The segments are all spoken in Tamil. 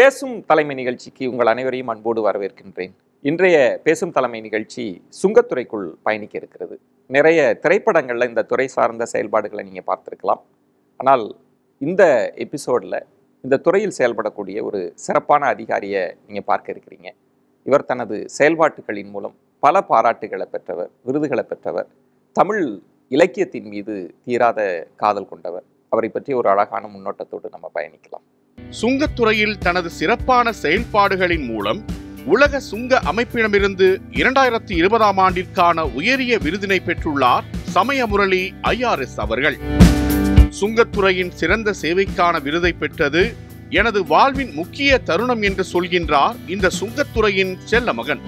பேசும் தலைமை நிகழ்ச்சிக்கு உங்கள் அனைவரையும் அன்போடு வரவேற்கின்றேன் இன்றைய பேசும் தலைமை நிகழ்ச்சி சுங்கத்துறைக்குள் பயணிக்க இருக்கிறது நிறைய திரைப்படங்களில் இந்த துறை சார்ந்த செயல்பாடுகளை நீங்கள் பார்த்துருக்கலாம் ஆனால் இந்த எபிசோடில் இந்த துறையில் செயல்படக்கூடிய ஒரு சிறப்பான அதிகாரியை நீங்கள் பார்க்க இருக்கிறீங்க இவர் தனது செயல்பாட்டுகளின் மூலம் பல பாராட்டுகளை பெற்றவர் விருதுகளை பெற்றவர் தமிழ் இலக்கியத்தின் மீது தீராத காதல் கொண்டவர் அவரை பற்றி ஒரு அழகான முன்னோட்டத்தோடு நம்ம பயணிக்கலாம் சுங்கத்துறையில் தனது சிறப்பான செயல்பாடுகளின் மூலம் உலக சுங்க அமைப்பிடமிருந்து இரண்டாயிரத்தி இருபதாம் ஆண்டிற்கான உயரிய விருதினை பெற்றுள்ளார் சமயமுரளி ஐஆர்எஸ் அவர்கள் சுங்கத்துறையின் சிறந்த சேவைக்கான விருதை பெற்றது எனது வாழ்வின் முக்கிய தருணம் என்று சொல்கின்றார் இந்த சுங்கத்துறையின் செல்ல மகன்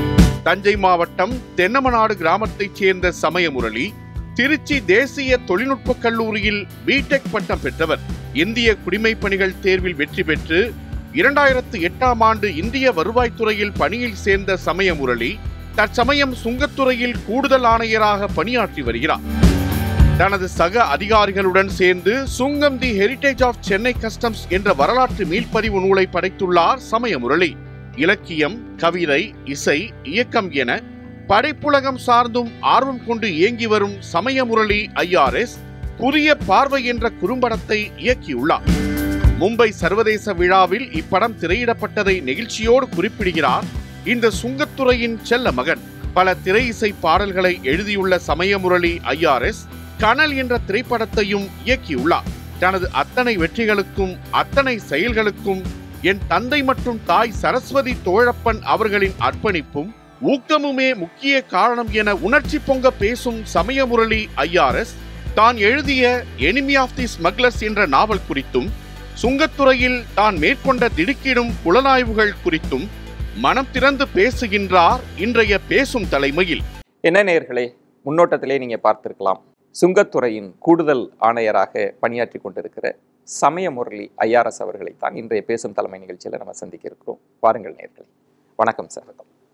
தஞ்சை மாவட்டம் தென்னமநாடு கிராமத்தைச் சேர்ந்த சமயமுரளி திருச்சி தேசிய தொழில்நுட்ப கல்லூரியில் பிடெக் பட்டம் பெற்றவர் இந்திய குடிமைப் பணிகள் தேர்வில் வெற்றி பெற்று இரண்டாயிரத்து எட்டாம் ஆண்டு இந்திய வருவாய்த்துறையில் பணியில் சேர்ந்த சமயமுரளி தற்சமயம் சுங்கத்துறையில் கூடுதல் ஆணையராக பணியாற்றி வருகிறார் தனது சக அதிகாரிகளுடன் சேர்ந்து சுங்கம் the heritage of Chennai customs என்ற வரலாற்று மீள்பதிவு நூலை படைத்துள்ளார் சமயமுரளி இலக்கியம் கவிதை இசை இயக்கம் என படைப்புலகம் சார்ந்தும் ஆர்வம் கொண்டு இயங்கி வரும் சமயமுரளி ஐஆர்எஸ் புதிய பார்வை என்ற குறும்படத்தை இயக்கியுள்ளார் மும்பை சர்வதேச விழாவில் இப்படம் திரையிடப்பட்டதை நெகிழ்ச்சியோடு குறிப்பிடுகிறார் இந்த சுங்கத்துறையின் செல்ல மகன் பல திரை இசை பாடல்களை எழுதியுள்ள சமயமுரளி ஐஆர்எஸ் கனல் என்ற திரைப்படத்தையும் இயக்கியுள்ளார் தனது அத்தனை வெற்றிகளுக்கும் அத்தனை செயல்களுக்கும் என் தந்தை மற்றும் தாய் சரஸ்வதி தோழப்பன் அவர்களின் அர்ப்பணிப்பும் ஊக்கமுமே முக்கிய காரணம் என உணர்ச்சி பொங்க பேசும் சமயமுரளி ஐஆர்எஸ் தான் எழுதிய எனிமி ஆஃப் தி ஸ்மக்லர்ஸ் என்ற நாவல் குறித்தும் சுங்கத்துறையில் தான் மேற்கொண்ட திடுக்கிடும் புலனாய்வுகள் குறித்தும் மனம் திறந்து பேசுகின்றார் இன்றைய பேசும் தலைமையில் என்ன நேயர்களே முன்னோட்டத்திலே நீங்கள் பார்த்திருக்கலாம் சுங்கத்துறையின் கூடுதல் ஆணையராக பணியாற்றி கொண்டிருக்கிற சமய முரளி ஐஆர்எஸ் அவர்களை தான் இன்றைய பேசும் தலைமை நிகழ்ச்சியில் நம்ம சந்திக்க இருக்கிறோம் பாருங்கள் நேயர்களே வணக்கம் சார்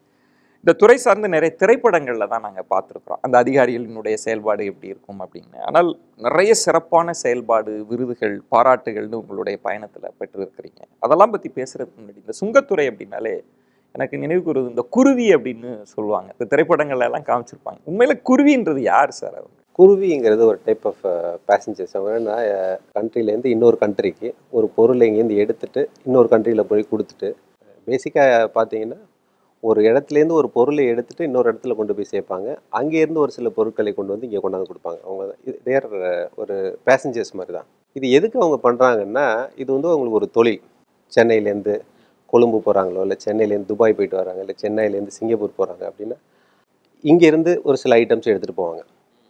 இந்த துறை சார்ந்த நிறைய திரைப்படங்களில் தான் நாங்கள் பார்த்துருக்குறோம் அந்த அதிகாரிகளினுடைய செயல்பாடு எப்படி இருக்கும் அப்படின்னு ஆனால் நிறைய சிறப்பான செயல்பாடு விருதுகள் பாராட்டுகள்னு உங்களுடைய பயணத்தில் பெற்றிருக்கிறீங்க அதெல்லாம் பற்றி பேசுறதுக்கு முன்னாடி இந்த சுங்கத்துறை அப்படின்னாலே எனக்கு நினைவுக்கு வருது இந்த குருவி அப்படின்னு சொல்லுவாங்க இந்த திரைப்படங்கள்ல எல்லாம் காமிச்சிருப்பாங்க உண்மையில குருவின்றது யார் சார் அவங்க குருவிங்கிறது ஒரு டைப் ஆஃப் பேசஞ்சர்ஸ் அவங்க கண்ட்ரிலேருந்து இன்னொரு கண்ட்ரிக்கு ஒரு பொருளை இங்கேருந்து எடுத்துட்டு இன்னொரு கண்ட்ரியில் போய் கொடுத்துட்டு பேசிக்காக பார்த்தீங்கன்னா ஒரு இடத்துலேருந்து ஒரு பொருளை எடுத்துட்டு இன்னொரு இடத்துல கொண்டு போய் சேர்ப்பாங்க அங்கேருந்து ஒரு சில பொருட்களை கொண்டு வந்து இங்கே கொண்டாந்து கொடுப்பாங்க அவங்க தேர் ஒரு பேசஞ்சர்ஸ் மாதிரி தான் இது எதுக்கு அவங்க பண்ணுறாங்கன்னா இது வந்து அவங்களுக்கு ஒரு தொழில் சென்னையிலேருந்து கொழும்பு போகிறாங்களோ இல்லை சென்னையிலேருந்து துபாய் போயிட்டு வராங்க இல்லை சென்னையிலேருந்து சிங்கப்பூர் போகிறாங்க அப்படின்னா இங்கேருந்து ஒரு சில ஐட்டம்ஸ் எடுத்துகிட்டு போவாங்க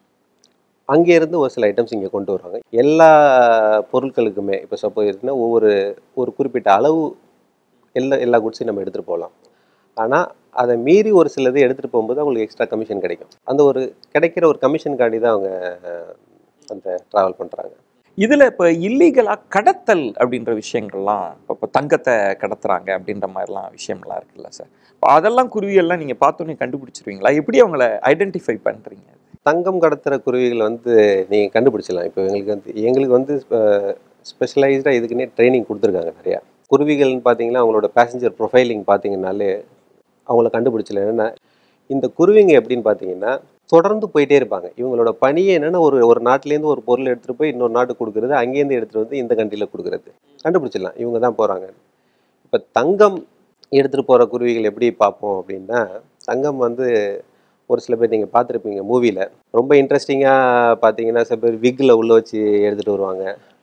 அங்கேருந்து ஒரு சில ஐட்டம்ஸ் இங்கே கொண்டு வருவாங்க எல்லா பொருட்களுக்குமே இப்போ சப்போஸ் இருக்குன்னா ஒவ்வொரு ஒரு குறிப்பிட்ட அளவு எல்லா எல்லா குட்ஸையும் நம்ம எடுத்துகிட்டு போகலாம் ஆனால் அதை மீறி ஒரு சிலது எடுத்துகிட்டு போகும்போது அவங்களுக்கு எக்ஸ்ட்ரா கமிஷன் கிடைக்கும் அந்த ஒரு கிடைக்கிற ஒரு கமிஷனுக்காண்டி தான் அவங்க அஹ், அந்த ட்ராவல் பண்ணுறாங்க இதுல இப்ப இல்லீகலா கடத்தல் அப்படின்ற விஷயங்கள்லாம் இப்போ இப்போ தங்கத்தை கடத்துறாங்க அப்படின்ற மாதிரிலாம் விஷயம்லாம் இருக்குல்ல சார் இப்போ அதெல்லாம் குருவியெல்லாம் நீங்க பார்த்தோன்னே கண்டுபிடிச்சிருவீங்களா எப்படி அவங்கள ஐடென்டிஃபை பண்றீங்க தங்கம் கடத்துகிற குருவிகளை வந்து நீங்கள் கண்டுபிடிச்சிடலாம் இப்போ எங்களுக்கு வந்து எங்களுக்கு வந்து ஸ்பெஷலைஸ்டாக இதுக்குன்னே ட்ரைனிங் கொடுத்துருக்காங்க நிறையா குருவிகள்னு பார்த்தீங்கன்னா அவங்களோட பேசஞ்சர் ப்ரொஃபைலிங் பார்த்தீங்கன்னாலே அவங்கள கண்டுபிடிச்சல என்னென்னா இந்த குருவிங்க எப்படின்னு பார்த்தீங்கன்னா தொடர்ந்து போயிட்டே இருப்பாங்க இவங்களோட பணியே என்னென்னா ஒரு ஒரு நாட்டிலேருந்து ஒரு பொருள் எடுத்துகிட்டு போய் இன்னொரு நாட்டுக்கு கொடுக்குறது அங்கேருந்து எடுத்துகிட்டு வந்து இந்த கண்ட்ரியில் கொடுக்குறது கண்டுபிடிச்சிடலாம் இவங்க தான் போகிறாங்க இப்போ தங்கம் எடுத்துகிட்டு போகிற குருவிகள் எப்படி பார்ப்போம் அப்படின்னா தங்கம் வந்து ஒரு சில பேர் நீங்கள் பார்த்துருப்பீங்க மூவியில் ரொம்ப இன்ட்ரெஸ்டிங்காக பார்த்தீங்கன்னா சில பேர் விக்கில் உள்ளே வச்சு எடுத்துகிட்டு வருவாங்க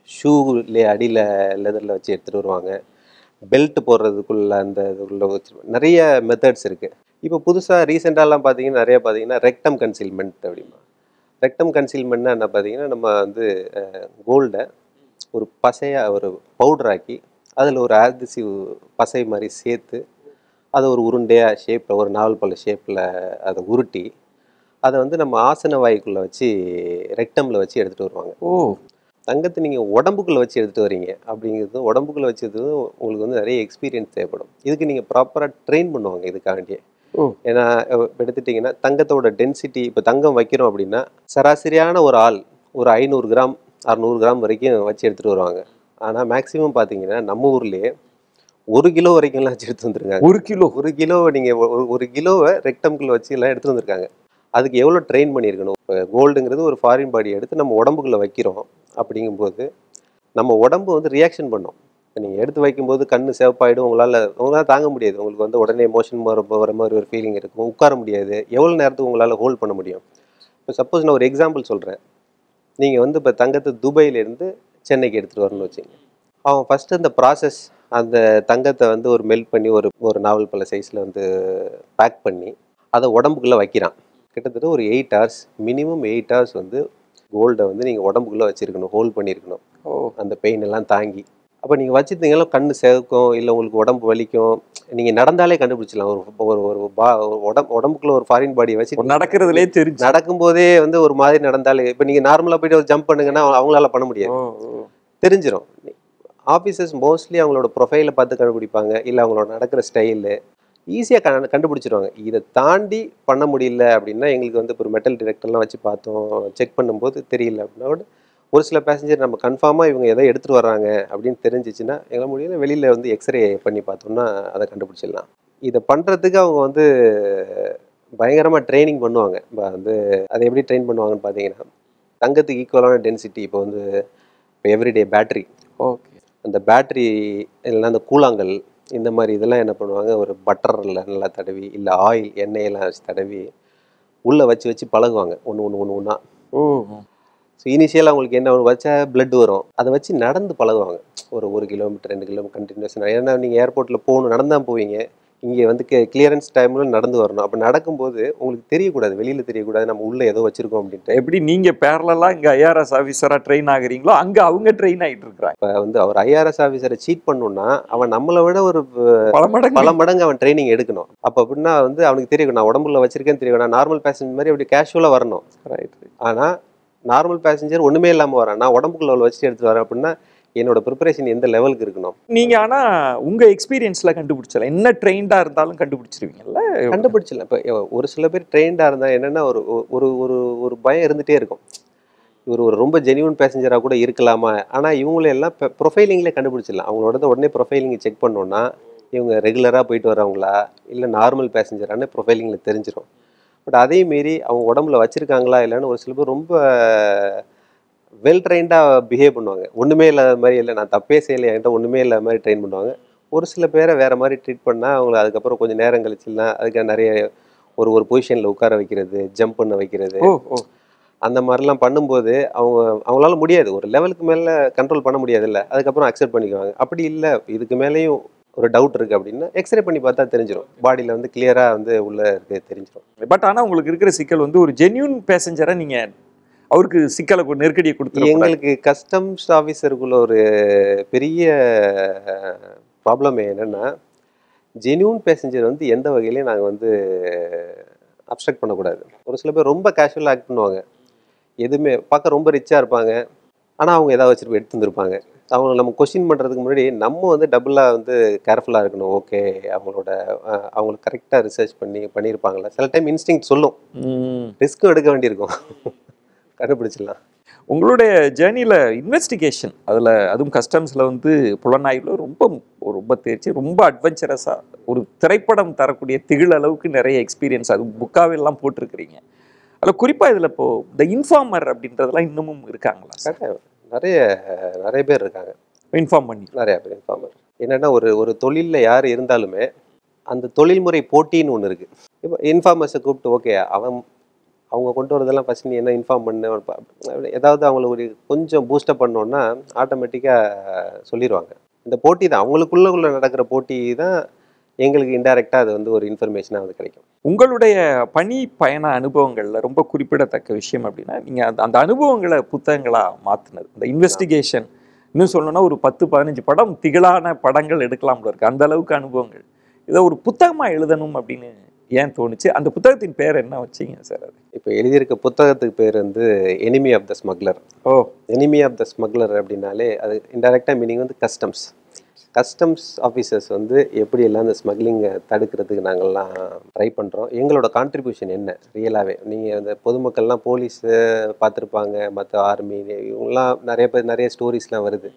ஷூலே அடியில் லெதரில் வச்சு எடுத்துகிட்டு வருவாங்க பெல்ட் போடுறதுக்குள்ள அந்த இதுக்குள்ள வச்சு நிறைய மெத்தட்ஸ் இருக்குது இப்போ புதுசாக ரீசெண்டாலாம் பார்த்தீங்கன்னா நிறைய பார்த்தீங்கன்னா ரெக்டம் கன்சீல்மெண்ட் அப்படிமா ரெக்டம் கன்சீல்மெண்ட்னா என்ன பார்த்தீங்கன்னா நம்ம வந்து கோல்டை ஒரு பசையாக ஒரு பவுடராக்கி அதில் ஒரு ஆதிசிவ் பசை மாதிரி சேர்த்து அதை ஒரு உருண்டையாக ஷேப்பில் ஒரு நாவல் பழ ஷேப்பில் அதை உருட்டி அதை வந்து நம்ம ஆசன வாய்க்குள்ளே வச்சு ரெக்டமில் வச்சு எடுத்துகிட்டு வருவாங்க ஓ தங்கத்தை நீங்கள் உடம்புக்குள்ளே வச்சு எடுத்துகிட்டு வரீங்க அப்படிங்கிறது உடம்புக்குள்ளே வச்சு எடுத்து உங்களுக்கு வந்து நிறைய எக்ஸ்பீரியன்ஸ் தேவைப்படும் இதுக்கு நீங்கள் ப்ராப்பராக ட்ரெயின் பண்ணுவாங்க இதுக்காண்டியே ஓ. ஏன்னா அஹ், இப்ப எடுத்துட்டிங்கன்னா தங்கத்தோட டென்சிட்டி இப்போ தங்கம் வைக்கிறோம் அப்படின்னா சராசரியான ஒரு ஆள் ஒரு ஐநூறு கிராம் அறநூறு கிராம் வரைக்கும் வச்சு எடுத்துகிட்டு வருவாங்க ஆனால் மேக்ஸிமம் பார்த்தீங்கன்னா நம்ம ஊர்லேயே ஒரு கிலோ வரைக்கும்லாம் வச்சு எடுத்து வந்திருக்காங்க ஒரு கிலோ ஒரு கிலோவை நீங்கள் ஒரு ஒரு கிலோவை ரெக்டம்குள்ள வச்சு எல்லாம் எடுத்து வந்திருக்காங்க அதுக்கு எவ்வளோ ட்ரெயின் பண்ணியிருக்கணும் இப்போ கோல்டுங்கிறது ஒரு ஃபாரின் பாடி எடுத்து நம்ம உடம்புக்குள்ளே வைக்கிறோம் அப்படிங்கும்போது நம்ம உடம்பு வந்து ரியாக்ஷன் பண்ணும் இப்போ நீங்கள் எடுத்து வைக்கும்போது கண்ணு சிவப்பாயிடும் உங்களால் உங்களால் தாங்க முடியாது உங்களுக்கு வந்து உடனே மோஷன் வர வர மாதிரி ஒரு ஃபீலிங் இருக்கும் உட்கார முடியாது எவ்வளோ நேரத்துக்கு உங்களால் ஹோல்ட் பண்ண முடியும் இப்போ சப்போஸ் நான் ஒரு எக்ஸாம்பிள் சொல்கிறேன் நீங்கள் வந்து இப்போ தங்கத்தை துபாயிலேருந்து சென்னைக்கு எடுத்துகிட்டு வரணும்னு வச்சுங்க அவன் ஃபஸ்ட்டு அந்த ப்ராசஸ் அந்த தங்கத்தை வந்து ஒரு மெல்ட் பண்ணி ஒரு ஒரு நாவல் பல சைஸில் வந்து பேக் பண்ணி அதை உடம்புக்குள்ளே வைக்கிறான் கிட்டத்தட்ட ஒரு eight hours minimum eight hours வந்து கோல்டை வந்து நீங்கள் உடம்புக்குள்ளே வச்சுருக்கணும் ஹோல்ட் பண்ணியிருக்கணும் ஓ அந்த பெயின் எல்லாம் தாங்கி அப்போ நீங்கள் வச்சுருந்தீங்கன்னா கண்ணு செவக்கும் இல்லை உங்களுக்கு உடம்பு வலிக்கும் நீங்கள் நடந்தாலே கண்டுபிடிச்சிடலாம் ஒரு ஒரு ஒரு பா ஒரு உடம்பு உடம்புக்குள்ள ஒரு ஃபாரின் பாடியை வச்சு ஒரு நடக்கிறதுலே தெரிஞ்சு நடக்கும்போதே வந்து ஒரு மாதிரி நடந்தாலே இப்போ நீங்கள் நார்மலாக போயிட்டு ஒரு ஜம்ப் பண்ணுங்கன்னா அவங்களால பண்ண முடியாது ஓ ஓ. தெரிஞ்சிடும் ஆஃபீஸர்ஸ் மோஸ்ட்லி அவங்களோட ப்ரொஃபைலை பார்த்து கண்டுபிடிப்பாங்க இல்லை அவங்களோட நடக்கிற ஸ்டைலு ஈஸியாக கண்டு கண்டுபிடிச்சிருவாங்க இதை தாண்டி பண்ண முடியல அப்படின்னா எங்களுக்கு வந்து இப்போ ஒரு மெட்டல் டிடெக்டர்லாம் வச்சு பார்த்தோம் செக் பண்ணும்போது தெரியல அப்படின்னா கூட ஒரு சில பேசஞ்சர் நம்ம கன்ஃபார்மாக இவங்க எதை எடுத்துகிட்டு வர்றாங்க அப்படின்னு தெரிஞ்சிச்சுன்னா எங்களை முடியல வெளியில் வந்து எக்ஸ்ரே பண்ணி பார்த்தோம்னா அதை கண்டுபிடிச்சிடலாம் இதை பண்ணுறதுக்கு அவங்க வந்து பயங்கரமாக ட்ரைனிங் பண்ணுவாங்க இப்போ வந்து அதை எப்படி ட்ரெயின் பண்ணுவாங்கன்னு பார்த்தீங்கன்னா தங்கத்துக்கு ஈக்குவலான டென்சிட்டி இப்போ வந்து இப்போ எவ்ரிடே பேட்டரி ஓகே அந்த பேட்டரி இல்லைன்னா அந்த கூழாங்கல் இந்த மாதிரி இதெல்லாம் என்ன பண்ணுவாங்க ஒரு பட்டரில் நல்லா தடவி இல்லை ஆயில் எண்ணெயெல்லாம் வச்சு தடவி உள்ளே வச்சு வச்சு பழகுவாங்க ஒன்று ஒன்று ஒன்று ஒன்றா ஓ ஸோ இனிஷியலாக அவங்களுக்கு என்ன ஒன்று வச்சா பிளட் வரும் அதை வச்சு நடந்து பழகுவாங்க ஒரு ஒரு கிலோமீட்டர் ரெண்டு கிலோமீட்டர் கண்டினியூஸ் ஏன்னா நீங்கள் ஏர்போர்ட்டில் போகணும் நடந்து தான் போவீங்க இங்கே வந்து கிளியரன்ஸ் டைமில் நடந்து வரணும் அப்போ நடக்கும்போது உங்களுக்கு தெரியக்கூடாது வெளியில் தெரியக்கூடாது நம்ம உள்ளே ஏதோ வச்சுருக்கோம் அப்படின்ட்டு எப்படி நீங்க பேரலா இங்க ஐஆர்எஸ் ஆபீசரா ட்ரெயின் ஆகுறீங்களோ அங்க அவங்க ட்ரெயின் ஆயிட்டு இருக்காங்க இப்போ வந்து அவர் ஐஆர்எஸ் ஆஃபீஸரை சீட் பண்ணணும்னா அவன் நம்மளை விட ஒரு பல மடங்கு பல மடங்கு அவன் ட்ரைனிங் எடுக்கணும் அப்போ அப்படின்னா வந்து அவனுக்கு தெரியும் நான் உடம்புல வச்சிருக்கேன்னு தெரியும் நான் நார்மல் பேசஞ்சர் மாதிரி அப்படி கேஷுவலாக வரணும் ரைட் ஆனால் நார்மல் பேசஞ்சர் ஒன்றுமே இல்லாமல் வரேன் நான் உடம்புக்குள்ள உள்ள வச்சுட்டு எடுத்துட்டு வரேன் அப்படின்னா என்னோட ப்ரிப்பரேஷன் எந்த லெவலுக்கு இருக்கணும் நீங்க ஆனா உங்க எக்ஸ்பீரியன்ஸ்ல கண்டுபிடிச்சல என்ன ட்ரெயின்டா இருந்தாலும் கண்டுபிடிச்சிருவீங்கல்ல கண்டுபிடிச்சல இப்போ ஒரு சில பேர் ட்ரெயின்டாக இருந்தால் என்னென்னா ஒரு ஒரு ஒரு ஒரு பயம் இருந்துகிட்டே இருக்கும் இவர் ஒரு ரொம்ப ஜெனியூன் பேசஞ்சராக கூட இருக்கலாமா ஆனால் இவங்கள எல்லாம் ப்ரொஃபைலிங்லேயே கண்டுபிடிச்சிடலாம் அவங்களோட உடனே ப்ரொஃபைலிங் செக் பண்ணோன்னா இவங்க ரெகுலராக போயிட்டு வரவங்களா இல்லை நார்மல் பேசஞ்சரானு ப்ரொஃபைலிங்கில் தெரிஞ்சிடும் பட் அதே மீறி அவங்க உடம்புல வச்சுருக்காங்களா இல்லைன்னு ஒரு சில பேர் ரொம்ப வெல் ட்ரைன்டாக பிஹேவ் பண்ணுவாங்க ஒன்றுமே இல்லாத மாதிரி இல்லை நான் தப்பே செய்யலை என்கிட்ட ஒன்றுமே இல்லாத மாதிரி ட்ரெயின் பண்ணுவாங்க ஒரு சில பேரை வேறு மாதிரி ட்ரீட் பண்ணால் அவங்கள அதுக்கப்புறம் கொஞ்சம் நேரம் கழிச்சுலாம் அதுக்கு நிறைய ஒரு ஒரு பொசிஷனில் உட்கார வைக்கிறது ஜம்ப் பண்ண வைக்கிறது ஓ ஓ அந்த மாதிரிலாம் பண்ணும்போது அவங்க அவங்களால முடியாது ஒரு லெவலுக்கு மேலே கண்ட்ரோல் பண்ண முடியாதுல்ல அதுக்கப்புறம் அக்செப்ட் பண்ணிக்குவாங்க அப்படி இல்லை இதுக்கு மேலேயும் ஒரு டவுட் இருக்குது அப்படின்னா எக்ஸ்ரே பண்ணி பார்த்தா தெரிஞ்சிடும் பாடியில் வந்து கிளியராக வந்து உள்ளே இருக்கு தெரிஞ்சிடும் பட் ஆனா உங்களுக்கு இருக்கிற சிக்கல் வந்து ஒரு ஜென்யூன் பேசஞ்சரை நீங்க அவருக்கு சிக்கலை கொ- நெருக்கடியை கொடுத்துருங்க எங்களுக்கு கஸ்டம்ஸ் ஆஃபீஸருக்குள்ள ஒரு பெரிய ப்ராப்ளம் என்னென்னா ஜென்யூன் பேசஞ்சர் வந்து எந்த வகையிலையும் நாங்கள் வந்து அப்ஸ்ட்ரக்ட் பண்ணக்கூடாது ஒரு சில பேர் ரொம்ப கேஷுவலாக ஆக்ட் பண்ணுவாங்க எதுவுமே பார்க்க ரொம்ப ரிச்சாக இருப்பாங்க ஆனால் அவங்க ஏதாவது வச்சுட்டு போய் எடுத்து வந்திருப்பாங்க அவங்க நம்ம கொஸ்டின் பண்ணுறதுக்கு முன்னாடி நம்ம வந்து டபுளாக வந்து கேர்ஃபுல்லாக இருக்கணும் ஓகே அவங்களோட அஹ், அவங்களுக்கு கரெக்டாக ரிசர்ச் பண்ணி பண்ணியிருப்பாங்களா சில டைம் இன்ஸ்டிங் சொல்லும் ம். ரிஸ்க்கும் எடுக்க வேண்டியிருக்கும் கண்டுபிடிச்சிடலாம் உங்களுடைய ஜேர்னியில் இன்வெஸ்டிகேஷன் அதில் அதுவும் கஸ்டம்ஸில் வந்து புலனாய்வில் ரொம்ப ரொம்ப தேர்ச்சி ரொம்ப அட்வென்ச்சரஸாக ஒரு திரைப்படம் தரக்கூடிய திகில் அளவுக்கு நிறைய எக்ஸ்பீரியன்ஸ் அது புக்காவெல்லாம் போட்டிருக்கிறீங்க அதில் குறிப்பாக இதில் இப்போ இந்த இன்ஃபார்மர் அப்படின்றதெல்லாம் இன்னமும் இருக்காங்களா சார் கரெக்டாக நிறைய நிறைய பேர் இருக்காங்க இன்ஃபார்ம் பண்ணி நிறைய பேர் இன்ஃபார்மர் என்னென்னா ஒரு ஒரு தொழிலில் யார் இருந்தாலுமே அந்த தொழில்முறை போட்டின்னு ஒன்று இருக்குது இப்போ இன்ஃபார்மர்ஸை கூப்பிட்டு ஓகே அவன் அவங்க கொண்டு வரதெல்லாம் ஃபஸ்ட் நீ என்ன இன்ஃபார்ம் பண்ண அப்படி ஏதாவது அவங்கள ஒரு கொஞ்சம் பூஸ்டப் பண்ணோன்னா ஆட்டோமேட்டிக்காக சொல்லிடுவாங்க இந்த போட்டி தான் அவங்களுக்குள்ள உள்ள நடக்கிற போட்டி தான் எங்களுக்கு இன்டைரக்டாக அது வந்து ஒரு இன்ஃபர்மேஷனாக அது கிடைக்கும் உங்களுடைய பணி பயண அனுபவங்களில் ரொம்ப குறிப்பிடத்தக்க விஷயம் அப்படின்னா நீங்கள் அந்த அந்த அனுபவங்களை புத்தகங்களாக மாற்றினது இந்த இன்வெஸ்டிகேஷன் இன்னும் சொல்லணும்னா ஒரு பத்து பதினஞ்சு படம் திகழான படங்கள் எடுக்கலாம்ல இருக்கு அந்த அளவுக்கு அனுபவங்கள் இதை ஒரு புத்தகமாக எழுதணும் அப்படின்னு ஏன் தோணுச்சு அந்த புத்தகத்தின் பேர் என்ன வச்சீங்க சார் அது இப்போ எழுதியிருக்க புத்தகத்துக்கு பேர் வந்து enemy of the smuggler oh enemy of the smuggler அப்படின்னாலே அது இன்டெரக்டாக மீனிங் வந்து கஸ்டம்ஸ் கஸ்டம்ஸ் ஆஃபீஸர்ஸ் வந்து எப்படி எல்லாம் இந்த ஸ்மக்லிங்கை தடுக்கிறதுக்கு நாங்கள்லாம் ட்ரை பண்ணுறோம் எங்களோட கான்ட்ரிபியூஷன் என்ன ரியலாகவே நீங்கள் அந்த பொதுமக்கள்லாம் போலீஸு பார்த்துருப்பாங்க மற்ற ஆர்மி இவங்கெல்லாம் நிறைய பேர் நிறைய ஸ்டோரிஸ்லாம் வருது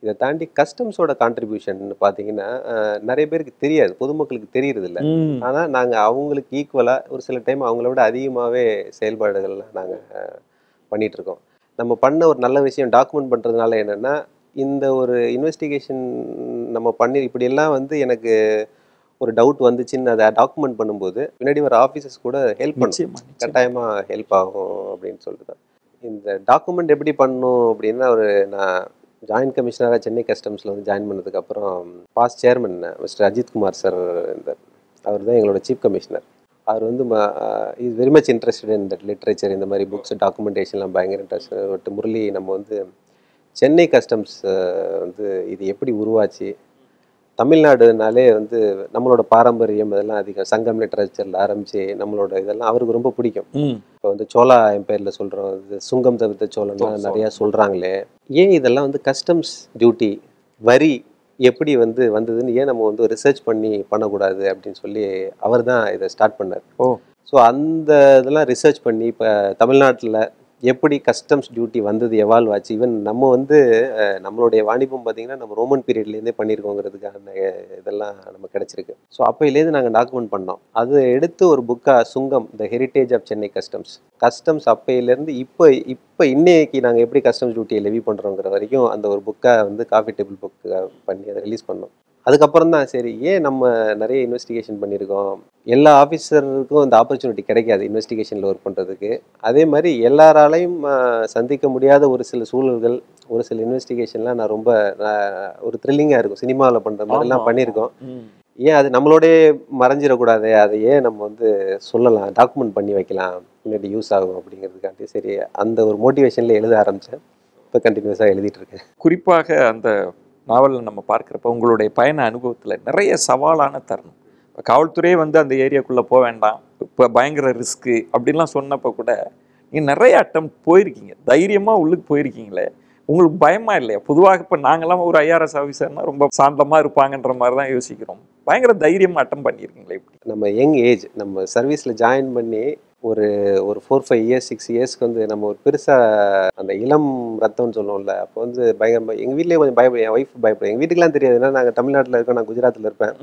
இதை தாண்டி கஸ்டம்ஸோட கான்ட்ரிபியூஷன் பார்த்தீங்கன்னா அஹ், நிறைய பேருக்கு தெரியாது பொதுமக்களுக்கு தெரியறது இல்ல ம். ஆனால் நாங்கள் அவங்களுக்கு ஈக்குவலாக ஒரு சில டைம் அவங்கள விட அதிகமாகவே செயல்பாடுகள்லாம் நாங்கள் பண்ணிகிட்ருக்கோம் நம்ம பண்ண ஒரு நல்ல விஷயம் டாக்குமெண்ட் பண்ணுறதுனால என்னென்னா இந்த ஒரு இன்வெஸ்டிகேஷன் நம்ம பண்ணி இப்படியெல்லாம் வந்து எனக்கு ஒரு டவுட் வந்துச்சுன்னு அதை டாக்குமெண்ட் பண்ணும்போது பின்னாடி வர ஆஃபீஸர்ஸ் கூட ஹெல்ப் பண்ணும் நிச்சயமா நிச்சயமா. கட்டாயமாக ஹெல்ப் ஆகும் அப்படின்னு சொல்லிட்டு தான் இந்த டாக்குமெண்ட் எப்படி பண்ணணும் அப்படின்னா ஒரு நான் ஜாயின்ட் கமிஷனராக சென்னை கஸ்டம்ஸில் வந்து ஜாயின் பண்ணதுக்கப்புறம் பாஸ் chairman mister Ajith Kumar sir இருந்தார் அவர் தான் எங்களோட சீஃப் கமிஷனர் அவர் வந்து is very much interested in that literature இந்த மாதிரி புக்ஸ் டாக்குமெண்டேஷன்லாம் பயங்கர இன்ட்ரெஸ்ட் பட் முரளி நம்ம வந்து சென்னை கஸ்டம்ஸ் வந்து இது எப்படி உருவாச்சு தமிழ்நாடுனாலே வந்து நம்மளோட பாரம்பரியம் இதெல்லாம் அதிகம் சங்கம் லிட்ரேச்சரில் ஆரம்பித்து நம்மளோட இதெல்லாம் அவருக்கு ரொம்ப பிடிக்கும் ம். இப்போ வந்து சோலா எம்பையரில் சொல்கிறோம் இது சுங்கம் தவிர்த்த சோழன்லாம் நிறையா சொல்கிறாங்களே ஏன் இதெல்லாம் வந்து கஸ்டம்ஸ் டியூட்டி வரி எப்படி வந்து வந்ததுன்னு ஏன் நம்ம வந்து ரிசர்ச் பண்ணி பண்ணக்கூடாது அப்படின்னு சொல்லி அவர் தான் இதை ஸ்டார்ட் பண்ணார் ஓ. ஸோ அந்த இதெல்லாம் ரிசர்ச் பண்ணி இப்போ தமிழ்நாட்டில் எப்படி கஸ்டம்ஸ் டியூட்டி வந்தது எவால்வ் ஆச்சு ஈவன் நம்ம வந்து அஹ், நம்மளுடைய வாணிபம் பார்த்தீங்கன்னா நம்ம ரோமன் பீரியட்லேருந்தே பண்ணியிருக்கோங்கிறதுக்கான இதெல்லாம் நமக்கு கிடைச்சிருக்கு ஸோ அப்போலேருந்து நாங்கள் டாக்குமெண்ட் பண்ணோம் அது எடுத்து ஒரு புக்காக சுங்கம் the heritage of Chennai customs customs அப்பையிலேருந்து இப்போ இப்போ இன்னைக்கு நாங்கள் எப்படி கஸ்டம்ஸ் டியூட்டியை லெவி பண்ணுறோங்கிற வரைக்கும் அந்த ஒரு புக்கை வந்து காஃபி டேபிள் புக்கு பண்ணி அதை ரிலீஸ் பண்ணோம் அதுக்கப்புறம் தான் சரி ஏன் நம்ம நிறைய இன்வெஸ்டிகேஷன் பண்ணியிருக்கோம் எல்லா ஆஃபீஸருக்கும் இந்த ஆப்பர்ச்சுனிட்டி கிடைக்காது இன்வெஸ்டிகேஷனில் ஒர்க் பண்ணுறதுக்கு அதே மாதிரி எல்லாராலையும் ஆஹ், சந்திக்க முடியாத ஒரு சில சூழல்கள் ஒரு சில இன்வெஸ்டிகேஷன்லாம் நான் ரொம்ப நான் ஒரு த்ரில்லிங்காக இருக்கும் சினிமாவில் பண்ணுற மாதிரிலாம் ஆமா. பண்ணியிருக்கோம் ம். ஏன் அது நம்மளோடே மறைஞ்சிடக்கூடாது அதை ஏன் நம்ம வந்து சொல்லலாம் டாக்குமெண்ட் பண்ணி வைக்கலாம் முன்னாடி யூஸ் ஆகும் அப்படிங்கிறதுக்காண்டி சரி அந்த ஒரு மோட்டிவேஷனில் எழுத ஆரம்பித்தேன் இப்போ கண்டினியூஸாக எழுதிட்டு இருக்கேன் குறிப்பாக அந்த நாவலில் நம்ம பார்க்குறப்ப உங்களுடைய பயண அனுபவத்தில் நிறைய சவாலான தருணம் இப்போ காவல்துறையே வந்து அந்த ஏரியாக்குள்ளே போக வேண்டாம் இப்போ பயங்கர ரிஸ்க்கு அப்படின்லாம் சொன்னப்போ கூட நீங்கள் நிறைய அட்டம் போயிருக்கீங்க தைரியமாக உள்ளுக்கு போயிருக்கீங்களே உங்களுக்கு பயமா இல்லையா பொதுவாக இப்போ நாங்களாம் ஒரு ஐஆர்எஸ் ஆஃபீஸர்னா ரொம்ப சாந்தமாக இருப்பாங்கன்ற மாதிரி தான் யோசிக்கிறோம் பயங்கர தைரியமாக அட்டம் பண்ணியிருக்கீங்களே இப்படி நம்ம யங் ஏஜ் நம்ம சர்வீஸில் ஜாயின் பண்ணி ஒரு ஒரு ஃபோர் ஃபைவ் இயர்ஸ் சிக்ஸ் இயர்ஸ்க்கு வந்து நம்ம ஒரு பெருசாக அந்த இளம் ரத்தம்னு சொல்லுவோம்ல அப்போ வந்து பயங்கர எங்கள் வீட்லேயே கொஞ்சம் பயப்படும் என் ஒய்ஃப் பயப்படும் எங்கள் வீட்டுக்குலாம் தெரியாது ஏன்னா நாங்கள் தமிழ்நாட்டில் இருக்கோம் நான் குஜராத்தில் இருப்பேன்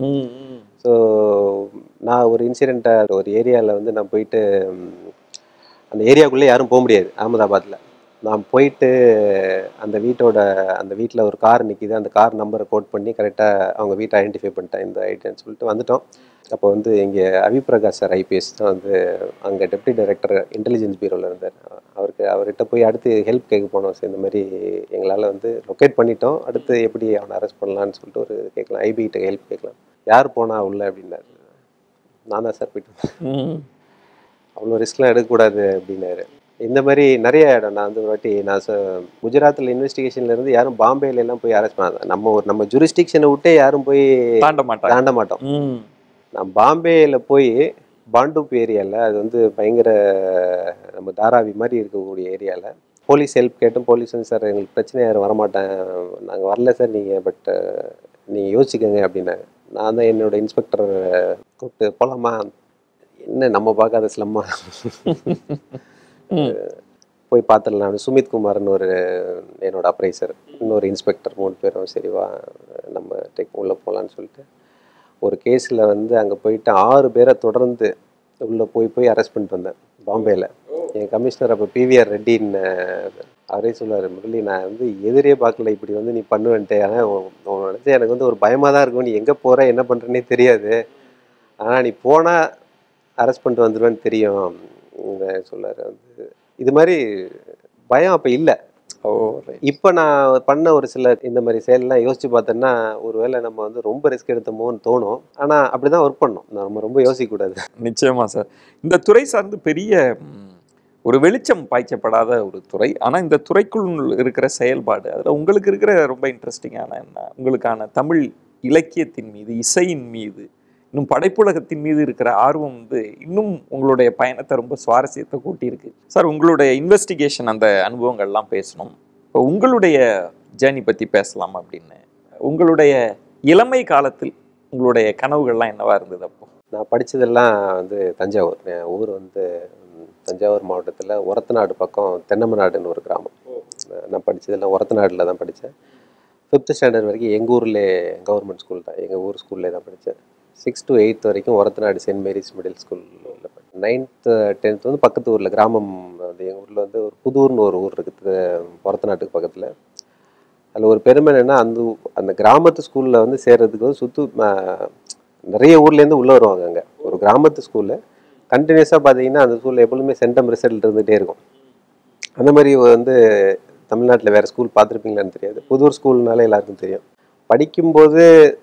ஸோ நான் ஒரு இன்சிடெண்ட்டை ஒரு ஏரியாவில் வந்து நான் போயிட்டு ம், அந்த ஏரியாவுக்குள்ளே யாரும் போக முடியாது அகமதாபாத்தில் நான் போயிட்டு அந்த வீட்டோட அந்த வீட்டில் ஒரு கார் நிற்கிது அந்த கார் நம்பரை கோட் பண்ணி கரெக்டாக அவங்க வீட்டை ஐடென்டிஃபை பண்ணிட்டேன் இந்த ஐடியான்னு சொல்லிட்டு வந்துட்டோம் அப்போ வந்து இங்கே அவிபிரகாஷ் சார் ஐபிஎஸ் தான் வந்து அங்கே டெப்டி டைரக்டர் இன்டெலிஜென்ஸ் பியூரோவில் இருந்தார் அவருக்கு அவர்கிட்ட போய் அடுத்து ஹெல்ப் கேட்க போனோம் சரி இந்த மாதிரி எங்களால் வந்து லொக்கேட் பண்ணிட்டோம் அடுத்து எப்படி அவனை அரெஸ்ட் பண்ணலான்னு சொல்லிட்டு ஒரு கேட்கலாம் ஐபி கிட்ட ஹெல்ப் கேட்கலாம் யார் போனா உள்ள அப்படின்னாரு நான் தான் சார் போயிட்டு வந்தேன். அவ்வளோ ரிஸ்க்லாம் எடுக்கக்கூடாது அப்படின்னாரு இந்த மாதிரி நிறைய இடம் நான் வந்து ஒரு வாட்டி நான் சொ- குஜராத்தில் இன்வெஸ்டிகேஷன்ல இருந்து யாரும் பாம்பேல எல்லாம் போய் அரெஸ்ட் பண்ணாங்க நம்ம ஒரு நம்ம ஜூரிஸ்டிக்ஷனை விட்டே யாரும் போய் தாண்ட மாட்டாங்க தாண்ட மாட்டோம் ம். நான் பாம்பேயில் போய் பாண்டூப் ஏரியாவில் அது வந்து பயங்கர நம்ம தாராவி மாதிரி இருக்கக்கூடிய ஏரியாவில் போலீஸ் ஹெல்ப் கேட்டோம் போலீஸ் வந்து சார் எங்களுக்கு பிரச்சனை யாரும் வரமாட்டேன் நாங்கள் வரல சார் நீங்கள் பட் நீங்கள் யோசிச்சுக்கோங்க அப்படின்னாங்க நான் தான் என்னோட இன்ஸ்பெக்டர் கூப்பிட்டு போகலாமா என்ன நம்ம பார்க்காத ஸ்லம்மா ம். போய் பார்த்துடலாம் சுமித் குமார்னு ஒரு என்னோட அப்ரைசர் இன்னொரு இன்ஸ்பெக்டர் மூணு பேரும் சரி வா நம்ம டெக் உள்ளே போகலான்னு சொல்லிட்டு ஒரு கேஸில் வந்து அங்கே போயிட்டு ஆறு பேரை தொடர்ந்து உள்ளே போய் போய் அரெஸ்ட் பண்ணிட்டு வந்தேன் பாம்பேயில் என் கமிஷனர் அப்போ பிவிஆர் ரெட்டின்னு அவரே சொல்லுவார் முரளி நான் வந்து எதிரே பார்க்கல இப்படி வந்து நீ பண்ணுவேன்ட்டு ஆனால் உன் நினச்சி எனக்கு வந்து ஒரு பயமாக தான் இருக்கும் நீ எங்கே போகிற என்ன பண்ணுறேன்னே தெரியாது ஆனால் நீ போனால் அரெஸ்ட் பண்ணிட்டு வந்துடுவேன்னு தெரியும் சொல்லார் வந்து இது மாதிரி பயம் அப்போ இல்லை ஓ right. இப்போ நான் பண்ண ஒரு சில இந்த மாதிரி செயல்லாம் யோசிச்சு பார்த்தேன்னா ஒருவேளை நம்ம வந்து ரொம்ப ரிஸ்க் எடுத்தோமோன்னு தோணும் ஆனால் அப்படி தான் ஒர்க் பண்ணோம் நம்ம ரொம்ப யோசிக்கக்கூடாது நிச்சயமா சார் இந்த துறை சார்ந்து பெரிய ம், ஒரு வெளிச்சம் பாய்ச்சப்படாத ஒரு துறை ஆனால் இந்த துறைக்குள் இருக்கிற செயல்பாடு அதில் உங்களுக்கு இருக்கிற ரொம்ப இன்ட்ரெஸ்டிங்கான என்ன உங்களுக்கான தமிழ் இலக்கியத்தின் மீது இசையின் மீது இன்னும் படைப்புலகத்தின் மீது இருக்கிற ஆர்வம் வந்து இன்னும் உங்களுடைய பயணத்தை ரொம்ப சுவாரஸ்யத்தை கூட்டியிருக்கு சார் உங்களுடைய இன்வெஸ்டிகேஷன் அந்த அனுபவங்கள்லாம் பேசணும் இப்போ உங்களுடைய ஜேர்னி பற்றி பேசலாம் அப்படின்னு உங்களுடைய இளமை காலத்தில் உங்களுடைய கனவுகள்லாம் என்னவா இருந்தது அப்போ நான் படித்ததெல்லாம் வந்து தஞ்சாவூர் என் ஊர் வந்து ம், தஞ்சாவூர் மாவட்டத்தில் ஒரத்தநாடு பக்கம் தென்னமநாடுன்னு ஒரு கிராமம் நான் படித்ததெல்லாம் ஒரத்தநாடில் தான் படித்தேன் ஃபிஃப்த் ஸ்டாண்டர்ட் வரைக்கும் எங்கள் ஊர்லே கவர்மெண்ட் ஸ்கூல் தான் எங்கள் ஊர் ஸ்கூல்லே தான் படித்தேன் சிக்ஸ் to எயித் வரைக்கும் ஒரத்தநாடு சென்ட் மேரிஸ் மிடில் ஸ்கூலில் நைன்த்து டென்த் வந்து பக்கத்து ஊரில் கிராமம் வந்து எங்கள் ஊரில் வந்து ஒரு புதூர்னு ஒரு ஊர் இருக்குது ஒரத்தநாட்டுக்கு பக்கத்தில் அதில் ஒரு பெருமை என்னென்னா அந்த ஊ- அந்த கிராமத்து ஸ்கூலில் வந்து சேர்றதுக்கு வந்து சுற்று நிறைய ஊர்லேருந்து உள்ளே வருவாங்க அங்கே ஒரு கிராமத்து ஸ்கூலில் கண்டினியூஸாக பார்த்தீங்கன்னா அந்த ஸ்கூலில் எப்பொழுதுமே சென்டம் ரிசல்ட் இருந்துகிட்டே இருக்கும் அந்த மாதிரி வந்து தமிழ்நாட்டில் வேறு ஸ்கூல் பார்த்துருப்பீங்களான்னு தெரியாது புதூர் ஸ்கூல்னாலே எல்லாருக்கும் தெரியும் படிக்கும்போது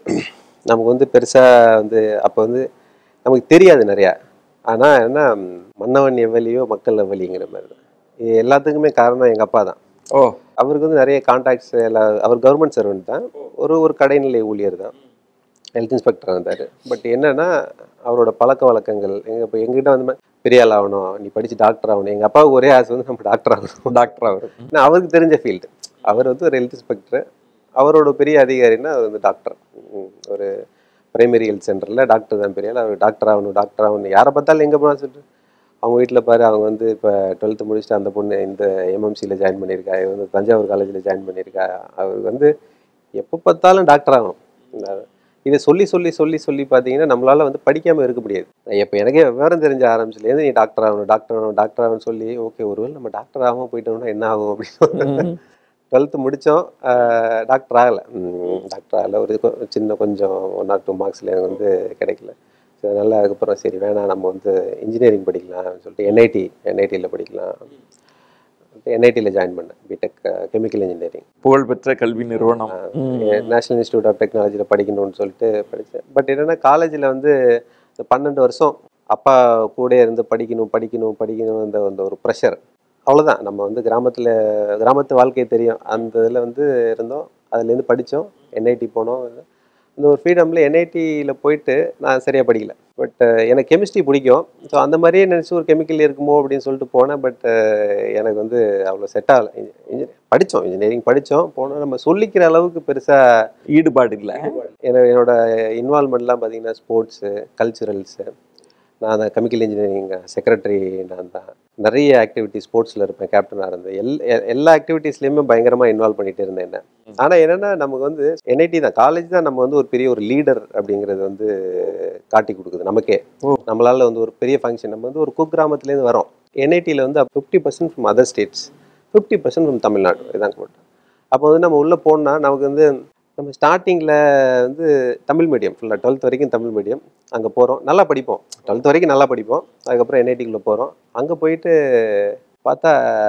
நமக்கு வந்து பெருசாக வந்து அப்போ வந்து நமக்கு தெரியாது நிறையா ஆனால் என்ன மன்னவன் எவ்வளியோ மக்கள் எவ்வளிங்கிற மாதிரி தான் இது எல்லாத்துக்குமே காரணம் எங்கள் அப்பா தான் ஓ அவருக்கு வந்து நிறைய கான்டாக்ட்ஸ் எல்லாம் அவர் கவர்மெண்ட் சர்வெண்ட் தான் ஒரு ஒரு கடைநிலை ஊழியர் தான் ஹெல்த் இன்ஸ்பெக்டராக இருந்தார் பட் என்னன்னா அவரோட பழக்க வழக்கங்கள் எங்கள் இப்போ எங்கிட்ட வந்து ம- பெரிய ஆள் ஆகணும் நீ படித்து டாக்டர் ஆகணும் எங்கள் அப்பாவுக்கு ஒரே ஆசை வந்து நம்ம டாக்டர் ஆகணும் டாக்டர் அவர் ஏன்னா அவருக்கு தெரிஞ்ச ஃபீல்டு அவர் வந்து ஒரு ஹெல்த் இன்ஸ்பெக்டர் அவரோட பெரிய அதிகாரின்னா அவர் வந்து டாக்டர் ம், ஒரு பிரைமரி ஹெல்த் சென்டரில் டாக்டர் தான் பெரிய ஆள் அவர் டாக்டர் ஆகணும் டாக்டர் ஆகணும் யாரை பார்த்தாலும் எங்கே போனால் சொல்லிட்டு அவங்க வீட்டில் பாரு அவங்க வந்து இப்போ டுவெல்த்து முடிச்சுட்டு அந்த பொண்ணு இந்த எம்எம்சியில் ஜாயின் பண்ணியிருக்கா இவன் வந்து தஞ்சாவூர் காலேஜில் ஜாயின் பண்ணியிருக்கா அவருக்கு வந்து எப்போ பார்த்தாலும் டாக்டர் ஆகணும் இந்த- இதை சொல்லி சொல்லி சொல்லி சொல்லி பார்த்தீங்கன்னா நம்மளால வந்து படிக்காமல் இருக்க முடியாது இப்போ எனக்கே விவரம் தெரிஞ்ச ஆரம்பிச்சுலேருந்து நீ டாக்டர் ஆகணும் டாக்டர் ஆகணும் டாக்டர் ஆகணும்னு சொல்லி ஓகே ஒருவேளை நம்ம டாக்டர் ஆகாமல் போயிட்டோம்னா என்ன ஆகும் அப்படின்னு டுவெல்த்து முடித்தோம் டாக்டர் ஆகலை டாக்டர் ஆகலை ஒரு கொ- சின்ன கொஞ்சம் ஒன் ஆர் டூ மார்க்ஸில் எனக்கு வந்து கிடைக்கல சரி அதனால் அதுக்கப்புறம் சரி வேணாம் நம்ம வந்து இன்ஜினியரிங் படிக்கலாம் அப்படின்னு சொல்லிட்டு என்ஐடி என்ஐடியில் படிக்கலாம் என்ஐடியில் ஜாயின் பண்ணேன் பிடெக் கெமிக்கல் இன்ஜினியரிங் புகழ்பெற்ற கல்வி நிறுவனம் ம். நேஷனல் இன்ஸ்டியூட் ஆஃப் டெக்னாலஜியில் படிக்கணும்னு சொல்லிட்டு படித்தேன் பட் என்னென்னா காலேஜில் வந்து இந்த பன்னெண்டு வருஷம் அப்பா கூட இருந்து படிக்கணும் படிக்கணும் படிக்கணும் அந்த அந்த ஒரு ப்ரெஷர் அவ்வளோதான் நம்ம வந்து கிராமத்தில் கிராமத்து வாழ்க்கை தெரியும் அந்த இதில் வந்து இருந்தோம் அதுலேருந்து படித்தோம் என்ஐடி போனோம் இந்த ஒரு ஃப்ரீடமில் என்ஐடியில் போயிட்டு நான் சரியாக படிக்கல பட் எனக்கு கெமிஸ்ட்ரி பிடிக்கும் ஸோ அந்த மாதிரியே நினச்சி ஒரு கெமிக்கல் இருக்குமோ அப்படின்னு சொல்லிட்டு போனேன் பட் எனக்கு வந்து அவ்வளோ செட் ஆகலை இன்ஜினியர் படித்தோம் இன்ஜினியரிங் படித்தோம் போனால் நம்ம சொல்லிக்கிற அளவுக்கு பெருசாக ஈடுபாடு இல்லை என்னோட என்னோட இன்வால்மெண்ட்லாம் பார்த்தீங்கன்னா ஸ்போர்ட்ஸு கல்ச்சுரல்ஸு நான் அந்த கெமிக்கல் இன்ஜினியரிங் செக்ரட்டரி நான் தான் நிறைய ஆக்டிவிட்டி ஸ்போர்ட்ஸில் இருப்பேன் கேப்டனாக இருந்தேன் எல் எ- எல்லா ஆக்டிவிட்டீஸ்லையுமே பயங்கரமாக இன்வால்வ் பண்ணிட்டு இருந்தேன் என்ன ஆனால் என்னென்னா நமக்கு வந்து என்ஐடி தான் காலேஜ் தான் நம்ம வந்து ஒரு பெரிய ஒரு லீடர் அப்படிங்கிறது வந்து காட்டி கொடுக்குது நமக்கே ஓ. நம்மளால வந்து ஒரு பெரிய ஃபங்க்ஷன் நம்ம வந்து ஒரு குக்கிராமத்துலேருந்து வரோம் என்ஐடியில் வந்து fifty percent from other states fifty percent from Tamil Nadu இதான் போட்டேன் அப்போ வந்து நம்ம உள்ளே போனால் நமக்கு வந்து நம்ம ஸ்டார்டிங்கில் வந்து தமிழ் மீடியம் ஃபுல்லாக டுவெல்த் வரைக்கும் தமிழ் மீடியம் அங்கே போகிறோம் நல்லா படிப்போம் டுவெல்த் வரைக்கும் நல்லா படிப்போம் அதுக்கப்புறம் என்ஐடிக்குள்ளே போகிறோம் அங்கே போயிட்டு பார்த்தா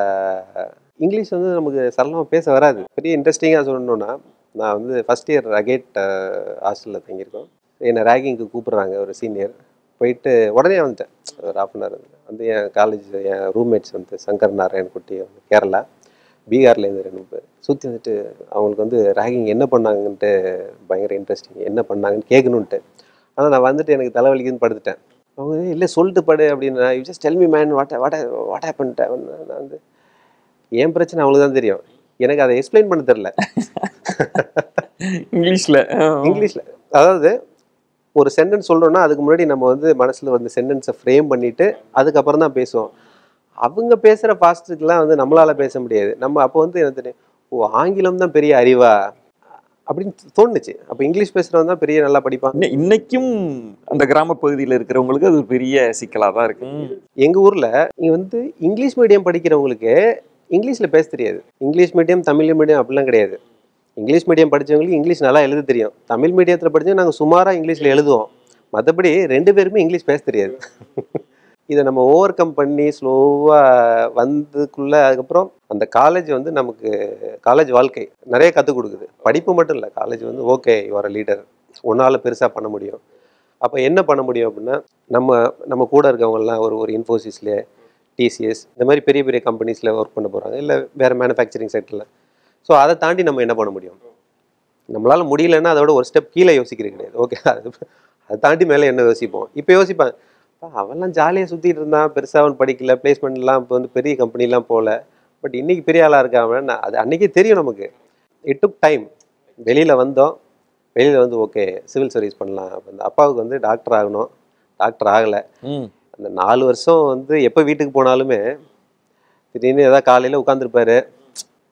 இங்கிலீஷ் வந்து நமக்கு சரளமாக பேச வராது பெரிய இன்ட்ரெஸ்டிங்காக சொல்லணுன்னா நான் வந்து ஃபஸ்ட் இயர் ரகேட் ஹாஸ்டலில் தங்கியிருக்கோம் என்னை ரேகிங்க்கு கூப்பிட்றாங்க ஒரு சீனியர் போயிட்டு உடனே வந்துட்டேன் ஒரு ஹாஃப் அன் ஹவர் வந்து என் காலேஜ் என் ரூம்மேட்ஸ் வந்து சங்கர் நாராயண் குட்டி வந்து கேரளா பீகார்லேருந்து ரெண்டு பேர் சுற்றி வந்துட்டு அவங்களுக்கு வந்து ரேகிங் என்ன பண்ணாங்கன்ட்டு பயங்கர இன்ட்ரெஸ்டிங் என்ன பண்ணாங்கன்னு கேட்கணுன்ட்டு ஆனால் நான் வந்துட்டு எனக்கு தலைவலிக்குன்னு படுத்துட்டேன் அவங்க இல்லை சொல்லிட்டு படு அப்படின்னா you just tell me man what what what ஹேப்பன்ட்டேன் நான் வந்து என் பிரச்சனை அவங்களுக்கு தான் தெரியும் எனக்கு அதை எக்ஸ்பிளைன் பண்ண தெரில இங்கிலீஷ்ல இங்கிலீஷில் அதாவது ஒரு சென்டென்ஸ் சொல்கிறோன்னா அதுக்கு முன்னாடி நம்ம வந்து மனசில் வந்து சென்டென்ஸை ஃப்ரேம் பண்ணிவிட்டு அதுக்கப்புறம் தான் பேசுவோம் அவங்க பேசுகிற ஃபாஸ்ட்டுக்கெலாம் வந்து நம்மளால் பேச முடியாது நம்ம அப்போ வந்து எனக்கு தெரியும் ஓ ஆங்கிலம் தான் பெரிய அறிவா அப்படின்னு தோணுச்சு அப்போ இங்கிலீஷ் பேசுகிறவங்க தான் பெரிய நல்லா படிப்பான் இன்ன- இன்னைக்கும் அந்த கிராம பகுதியில் இருக்கிறவங்களுக்கு அது ஒரு பெரிய சிக்கலா தான் இருக்கு எங்கள் ஊரில் இங்கே வந்து இங்கிலீஷ் மீடியம் படிக்கிறவங்களுக்கு இங்கிலீஷில் பேச தெரியாது இங்கிலீஷ் மீடியம் தமிழ் மீடியம் அப்படிலாம் கிடையாது இங்கிலீஷ் மீடியம் படித்தவங்களுக்கு இங்கிலீஷ் நல்லா எழுத தெரியும் தமிழ் மீடியத்தில் படித்தா நாங்கள் சுமாராக இங்கிலீஷில் எழுதுவோம் மற்றபடி ரெண்டு பேருமே இங்கிலீஷ் பேச தெரியாது இதை நம்ம ஓவர் கம் பண்ணி ஸ்லோவாக வந்ததுக்குள்ளே அதுக்கப்புறம் அந்த காலேஜ் வந்து நமக்கு காலேஜ் வாழ்க்கை நிறைய கற்றுக் கொடுக்குது படிப்பு மட்டும் இல்லை காலேஜ் வந்து ஓகே யுவர் லீடர் உன்னால் பெருசாக பண்ண முடியும் அப்போ என்ன பண்ண முடியும் அப்படின்னா நம்ம நம்ம கூட இருக்கவங்கலாம் ஒரு ஒரு இன்ஃபோசிஸ்ல டிசிஎஸ் இந்த மாதிரி பெரிய பெரிய கம்பெனிஸில் ஒர்க் பண்ண போகிறாங்க இல்லை வேறு மேனுஃபேக்சரிங் செக்டரில் ஸோ அதை தாண்டி நம்ம என்ன பண்ண முடியும் நம்மளால் முடியலன்னா அதோட ஒரு ஸ்டெப் கீழே யோசிக்கிறது கிடையாது ஓகே அது அதை தாண்டி மேலே என்ன யோசிப்போம் இப்போ யோசிப்பான் "அப்பா, அவன்லாம் ஜாலியாக சுற்றிட்டு இருந்தான் பெருசாக அவன் படிக்கல பிளேஸ்மெண்ட்லாம் இப்போ வந்து பெரிய கம்பெனிலாம் போகல பட் இன்னைக்கு பெரிய ஆளாக இருக்கான் நான் அது அன்றைக்கே தெரியும் நமக்கு இட் டுக் டைம் வெளியில் வந்தோம் வெளியில் வந்து ஓகே சிவில் சர்வீஸ் பண்ணலாம் அப்ப அந்த அப்பாவுக்கு வந்து டாக்டர் ஆகணும் டாக்டர் ஆகலை ம். அந்த நாலு வருஷம் வந்து எப்போ வீட்டுக்கு போனாலுமே திடீர்னு ஏதாவது காலையில் உட்காந்துருப்பாரு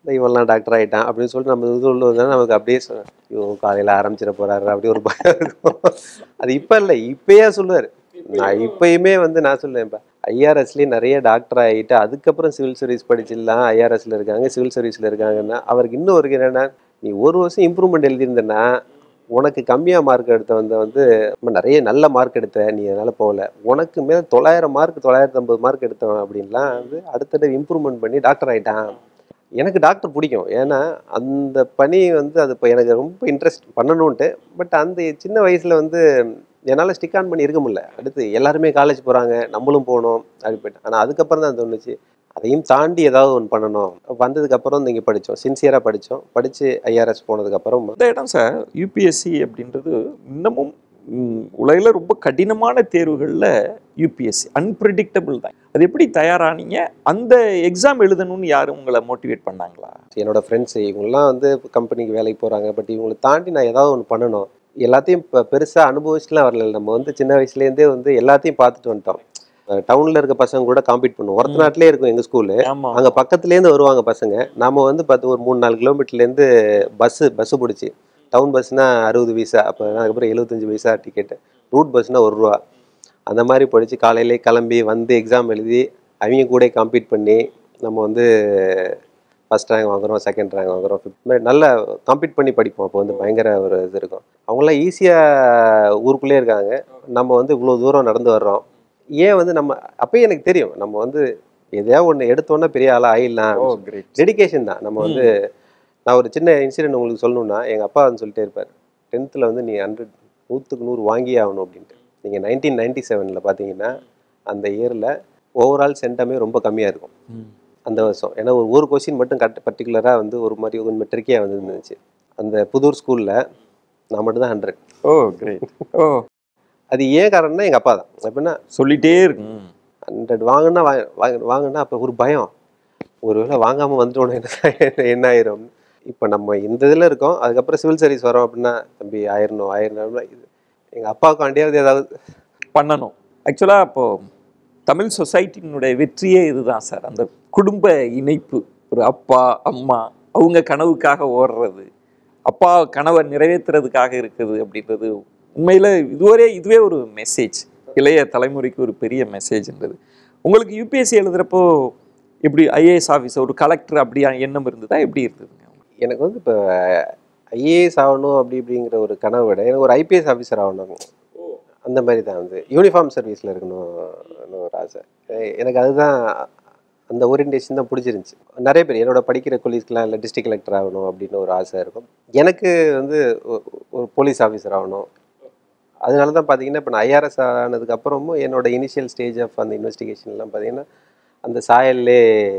இவெல்லாம் டாக்டர் ஆகிட்டான் அப்படின்னு சொல்லிட்டு நம்ம இது உள்ளது நமக்கு அப்படியே சொ- ஐயோ காலையில் ஆரம்பிச்சிட போறாரு அப்படி ஒரு பயம் இருக்கும் அது இப்போ இல்லை இப்பயே சொல்லுவார் நான் இப்பயுமே வந்து நான் சொல்லுவேன் இப்போ ஐஆர்எஸ்லேயே நிறைய டாக்டர் ஆகிட்டு அதுக்கப்புறம் சிவில் சர்வீஸ் படிச்சிடலாம் ஐஆர்எஸ்ல இருக்காங்க சிவில் சர்வீஸில் இருக்காங்கன்னா அவருக்கு இன்னும் ஒரு என்னன்னா நீ ஒரு வருஷம் இம்ப்ரூவ்மெண்ட் எழுதியிருந்தேன்னா உனக்கு கம்மியாக மார்க் எடுத்த வந்து வந்து ரொம்ப நிறைய நல்ல மார்க் எடுத்த நீ அதனால் போகல உனக்கு மேலே தொள்ளாயிரம் மார்க் தொள்ளாயிரத்தி ஐம்பது மார்க் எடுத்தவன் அப்படின்லாம் வந்து அடுத்தது இம்ப்ரூவ்மெண்ட் பண்ணி டாக்டர் ஆகிட்டான் எனக்கு டாக்டர் பிடிக்கும் ஏன்னா அந்த பணி வந்து அது இப்போ எனக்கு ரொம்ப இன்ட்ரெஸ்ட் பண்ணணுன்ட்டு பட் அந்த சின்ன வயசில் வந்து என்னால் ஸ்டிக் ஆன் பண்ணி இருக்க முடியல அடுத்து எல்லாருமே காலேஜ் போகிறாங்க நம்மளும் போகணும் அப்படி போயிட்டு ஆனால் அதுக்கப்புறம் தான் தோணுச்சு அதையும் தாண்டி ஏதாவது ஒன்று பண்ணணும் வந்ததுக்கப்புறம் இங்கே படித்தோம் சின்சியராக படித்தோம் படித்து ஐஆர்எஸ் போனதுக்கப்புறம் இந்த இடம் சார் யூபிஎஸ்சி அப்படின்றது இன்னமும் ம், உலகில ரொம்ப கடினமான தேர்வுகளில் யூபிஎஸ்சி அன்பிரிடிக்டபிள் தான் அது எப்படி தயாரானீங்க அந்த எக்ஸாம் எழுதணும்னு யாரும் உங்களை மோட்டிவேட் பண்ணாங்களா என்னோட ஃப்ரெண்ட்ஸ் இவங்கெல்லாம் வந்து கம்பெனிக்கு வேலைக்கு போகிறாங்க பட் இவங்களை தாண்டி நான் ஏதாவது ஒன்று பண்ணணும் எல்லாத்தையும் இப்போ பெருசாக அனுபவிச்சுலாம் வரல நம்ம வந்து சின்ன வயசுலேருந்தே வந்து எல்லாத்தையும் பார்த்துட்டு வந்துட்டோம் டவுனில் இருக்க பசங்க கூட காம்பீட் பண்ணுவோம் ஒருத்த நாட்டிலே இருக்கும் எங்கள் ஸ்கூலு ஆமா அங்கே பக்கத்துலேருந்து வருவாங்க பசங்க நாம வந்து பார்த்து ஒரு மூணு நாலு கிலோமீட்டர்லேருந்து பஸ்ஸு பஸ்ஸு பிடிச்சி டவுன் பஸ்னா அறுபது பைசா அப்போ அதுக்கப்புறம் எழுபத்தஞ்சு பைசா டிக்கெட்டு ரூட் பஸ்னா ஒரு ரூபா அந்த மாதிரி படித்து காலையிலே கிளம்பி வந்து எக்ஸாம் எழுதி அவங்க கூட காம்பீட் பண்ணி நம்ம வந்து ஃபஸ்ட் ரேங்க் வாங்குறோம் செகண்ட் ரேங்க் வாங்குறோம் fifth மாதிரி நல்லா காம்பீட் பண்ணி படிப்போம் அப்போ வந்து பயங்கர ஒரு இது இருக்கும் அவங்களாம் ஈஸியாக ஊருக்குள்ளே இருக்காங்க நம்ம வந்து இவ்வளோ தூரம் நடந்து வர்றோம் ஏன் வந்து நம்ம அப்பயே எனக்கு தெரியும் நம்ம வந்து எதையாவது ஒன்று எடுத்தோன்னா பெரிய ஆளாக ஆயிடலாம் ஓ கிரேட் டெடிகேஷன் தான் நம்ம வந்து நான் ஒரு சின்ன இன்சிடென்ட் உங்களுக்கு சொல்லணும்னா எங்கள் அப்பா வந்து சொல்லிட்டே இருப்பார் டென்த்தில் வந்து நீ ஹண்ட்ரட் நூற்றுக்கு நூறு வாங்கியே ஆகணும் அப்படின்ட்டு நீங்கள் நைன்டீன் நைன்டி செவனில் பார்த்தீங்கன்னா அந்த இயரில் ஓவரால் சென்டமே ரொம்ப கம்மியாக இருக்கும் அந்த வருஷம் ஏன்னா ஒரு ஒரு கொஸ்டின் மட்டும் கட் பர்டிகுலராக வந்து ஒரு மாதிரி கொஞ்சம் ட்ரிக்கியாக வந்து இருந்துச்சு அந்த புதூர் ஸ்கூலில் நான் மட்டும் தான் ஹண்ட்ரட் ஓ கிரேட் ஓ அது ஏன் காரணம்னா எங்கள் அப்பா தான் எப்படின்னா சொல்லிட்டே இருக்கும் ஹண்ட்ரட் வாங்கினா வாங்க வாங்கினா அப்போ ஒரு பயம் ஒருவேளை வாங்காமல் வந்துட்டோன்னு என்ன என்ன ஆயிரும் இப்போ நம்ம இந்த இதில் இருக்கோம் அதுக்கப்புறம் சிவில் சர்வீஸ் வரோம் அப்படின்னா தம்பி ஆயிரணும் ஆயிரம் இது எங்கள் அப்பாவுக்காண்டியாவது ஏதாவது பண்ணணும் ஆக்சுவலாக அப்போ தமிழ் சொசைட்டியினுடைய வெற்றியே இதுதான் சார் அந்த குடும்ப இணைப்பு ஒரு அப்பா அம்மா அவங்க கனவுக்காக ஓடுறது அப்பா கனவை நிறைவேற்றுறதுக்காக இருக்குது அப்படின்றது உண்மையில் இதுவரை இதுவே ஒரு மெசேஜ் இளைய தலைமுறைக்கு ஒரு பெரிய மெசேஜ்ன்றது உங்களுக்கு யூபிஎஸ்சி எழுதுறப்போ எப்படி ஐஏஎஸ் ஆஃபீஸர் ஒரு கலெக்டர் அப்படியா எண்ணம் இருந்ததா எப்படி இருந்ததுங்க எனக்கு வந்து இப்போ ஐஏஎஸ் ஆகணும் அப்படி இப்படிங்கிற ஒரு கனவை விட எனக்கு ஒரு ஐபிஎஸ் ஆஃபீஸர் ஆகணும் அந்த மாதிரி தான் வந்து யூனிஃபார்ம் சர்வீஸில் இருக்கணும்னு ஒரு ஆசை எ- எனக்கு அதுதான் அந்த ஓரியன்டேஷன் தான் பிடிச்சிருந்துச்சி நிறைய பேர் என்னோட படிக்கிற கொலீஸ்க்கெலாம் இல்லை டிஸ்ட்ரிக்ட் கலெக்டர் ஆகணும் அப்படின்னு ஒரு ஆசை இருக்கும் எனக்கு வந்து ஒ- ஒரு போலீஸ் ஆஃபீஸர் ஆகணும் அதனால தான் பார்த்தீங்கன்னா இப்போ நான் ஐஆர்எஸ் ஆனதுக்கு அப்புறமும் என்னோட இனிஷியல் ஸ்டேஜ் ஆஃப் அந்த இன்வெஸ்டிகேஷன்லாம் பார்த்தீங்கன்னா அந்த சாயல்லே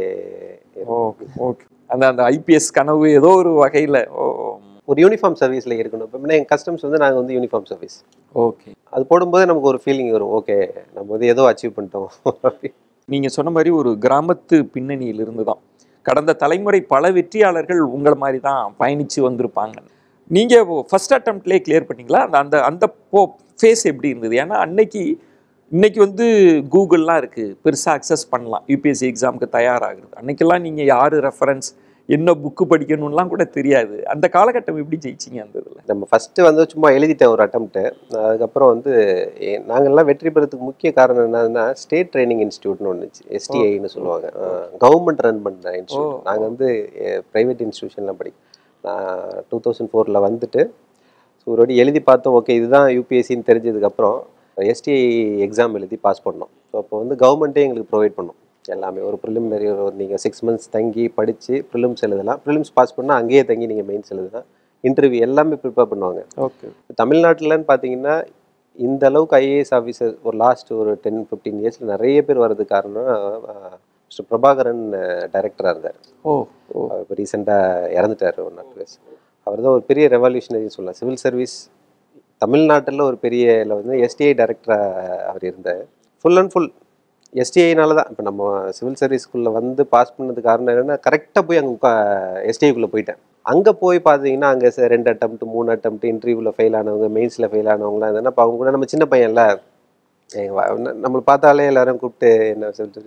ஓகே ஓகே அந்த அந்த ஐபிஎஸ் கனவு ஏதோ ஒரு வகையில் ஓ ஒரு யூனிஃபார்ம் சர்வீஸில் இருக்கணும் இப்போ எங்கள் கஸ்டம்ஸ் வந்து நாங்கள் வந்து யூனிஃபார்ம் சர்வீஸ் ஓகே அது போடும்போது நமக்கு ஒரு ஃபீலிங் வரும் ஓகே நம்ம வந்து ஏதோ அச்சீவ் பண்ணிட்டோம் நீங்க சொன்ன மாதிரி ஒரு கிராமத்து பின்னணியிலிருந்து தான் கடந்த தலைமுறை பல வெற்றியாளர்கள் உங்களை மாதிரி தான் பயணிச்சு வந்திருப்பாங்க நீங்க ஃபர்ஸ்ட் அட்டம்ப்ட்லேயே கிளியர் பண்ணீங்களா அந்த அந்த அந்த போ ஃபேஸ் எப்படி இருந்தது ஏன்னா அன்னைக்கு இன்னைக்கு வந்து கூகுள்லாம் இருக்கு பெருசா அக்சஸ் பண்ணலாம் யூபிஎஸ்சி எக்ஸாமுக்கு தயாராகிறது அன்னைக்கெல்லாம் நீங்க யாரு ரெஃபரன்ஸ் என்ன புக்கு படிக்கணும்லாம் கூட தெரியாது அந்த காலகட்டம் எப்படி ஜெயிச்சீங்க அந்த இதுல நம்ம ஃபஸ்ட்டு வந்து சும்மா எழுதிட்டேன் ஒரு அட்டம்ப்ட்டு அதுக்கப்புறம் வந்து எ- நாங்கெல்லாம் வெற்றி பெறதுக்கு முக்கிய காரணம் என்னன்னா ஸ்டேட் ட்ரைனிங் இன்ஸ்டியூட்னு ஒன்று எஸ்டிஐன்னு சொல்லுவாங்க கவர்மெண்ட் ரன் பண்ணுற இன்ஸ்டியூட் நாங்கள் வந்து ப்ரைவேட் இன்ஸ்டியூஷன்லாம் படி நான் டூ தௌசண்ட் ஃபோரில் வந்துட்டு ஸோ ஒரு வாட்டி எழுதி பார்த்தோம் ஓகே இதுதான் யூபிஎஸ்சின்னு தெரிஞ்சதுக்கப்புறம் எஸ்டிஐ எக்ஸாம் எழுதி பாஸ் பண்ணோம் ஸோ அப்போ வந்து கவர்மெண்ட்டே எங்களுக்கு ப்ரொவைட் பண்ணும் எல்லாமே ஒரு ப்ரிலிமினரி ஒரு நீங்கள் சிக்ஸ் மந்த்ஸ் தங்கி படித்து ப்ரிலிம்ஸ் எழுதலாம் ப்ரிலிம்ஸ் பாஸ் பண்ணால் அங்கேயே தங்கி நீங்கள் மெயின்ஸ் எழுதலாம் இன்டர்வியூ எல்லாமே ப்ரிப்பேர் பண்ணுவாங்க ஓகே தமிழ்நாட்டிலன்னு பார்த்தீங்கன்னா இந்த அளவுக்கு ஐஏஎஸ் ஆஃபீஸர் ஒரு லாஸ்ட் ஒரு டென் ஃபிஃப்டீன் இயர்ஸில் நிறைய பேர் வர்றதுக்கு காரணம் மிஸ்டர் பிரபாகரன் டைரக்டராக இருந்தார் ஓ ஓ அவர் இப்போ ரீசெண்டாக இறந்துட்டார் ஒரு நாட்டு வயசு அவர் தான் ஒரு பெரிய ரெவல்யூஷனரின்னு சொல்லலாம் சிவில் சர்வீஸ் தமிழ்நாட்டில் ஒரு பெரிய இதில் வந்து எஸ்டிஐ டைரக்டராக அவர் இருந்தார் ஃபுல் அண்ட் ஃபுல் எஸ்டிஐனால தான் இப்போ நம்ம சிவில் சர்வீஸ்க்குள்ளே வந்து பாஸ் பண்ணதுக்கு காரணம் என்னென்னா கரெக்டாக போய் அங்கே உட்கா எஸ்டிஐக்குள்ளே போயிட்டேன் அங்கே போய் பார்த்தீங்கன்னா அங்கே ரெண்டு அட்டம்ப்ட் மூணு அட்டம்ப்ட் இன்டர்வியூவில் ஃபெயில் ஆனவங்க மெயின்ஸில் ஃபெயில் ஆனவங்களாம் இருந்தால் அப்போ அவங்க கூட நம்ம சின்ன பையன்ல எங்க வ- ந- நம்மளை பார்த்தாலே எல்லாரும் கூப்பிட்டு என்ன சொல்லிட்டு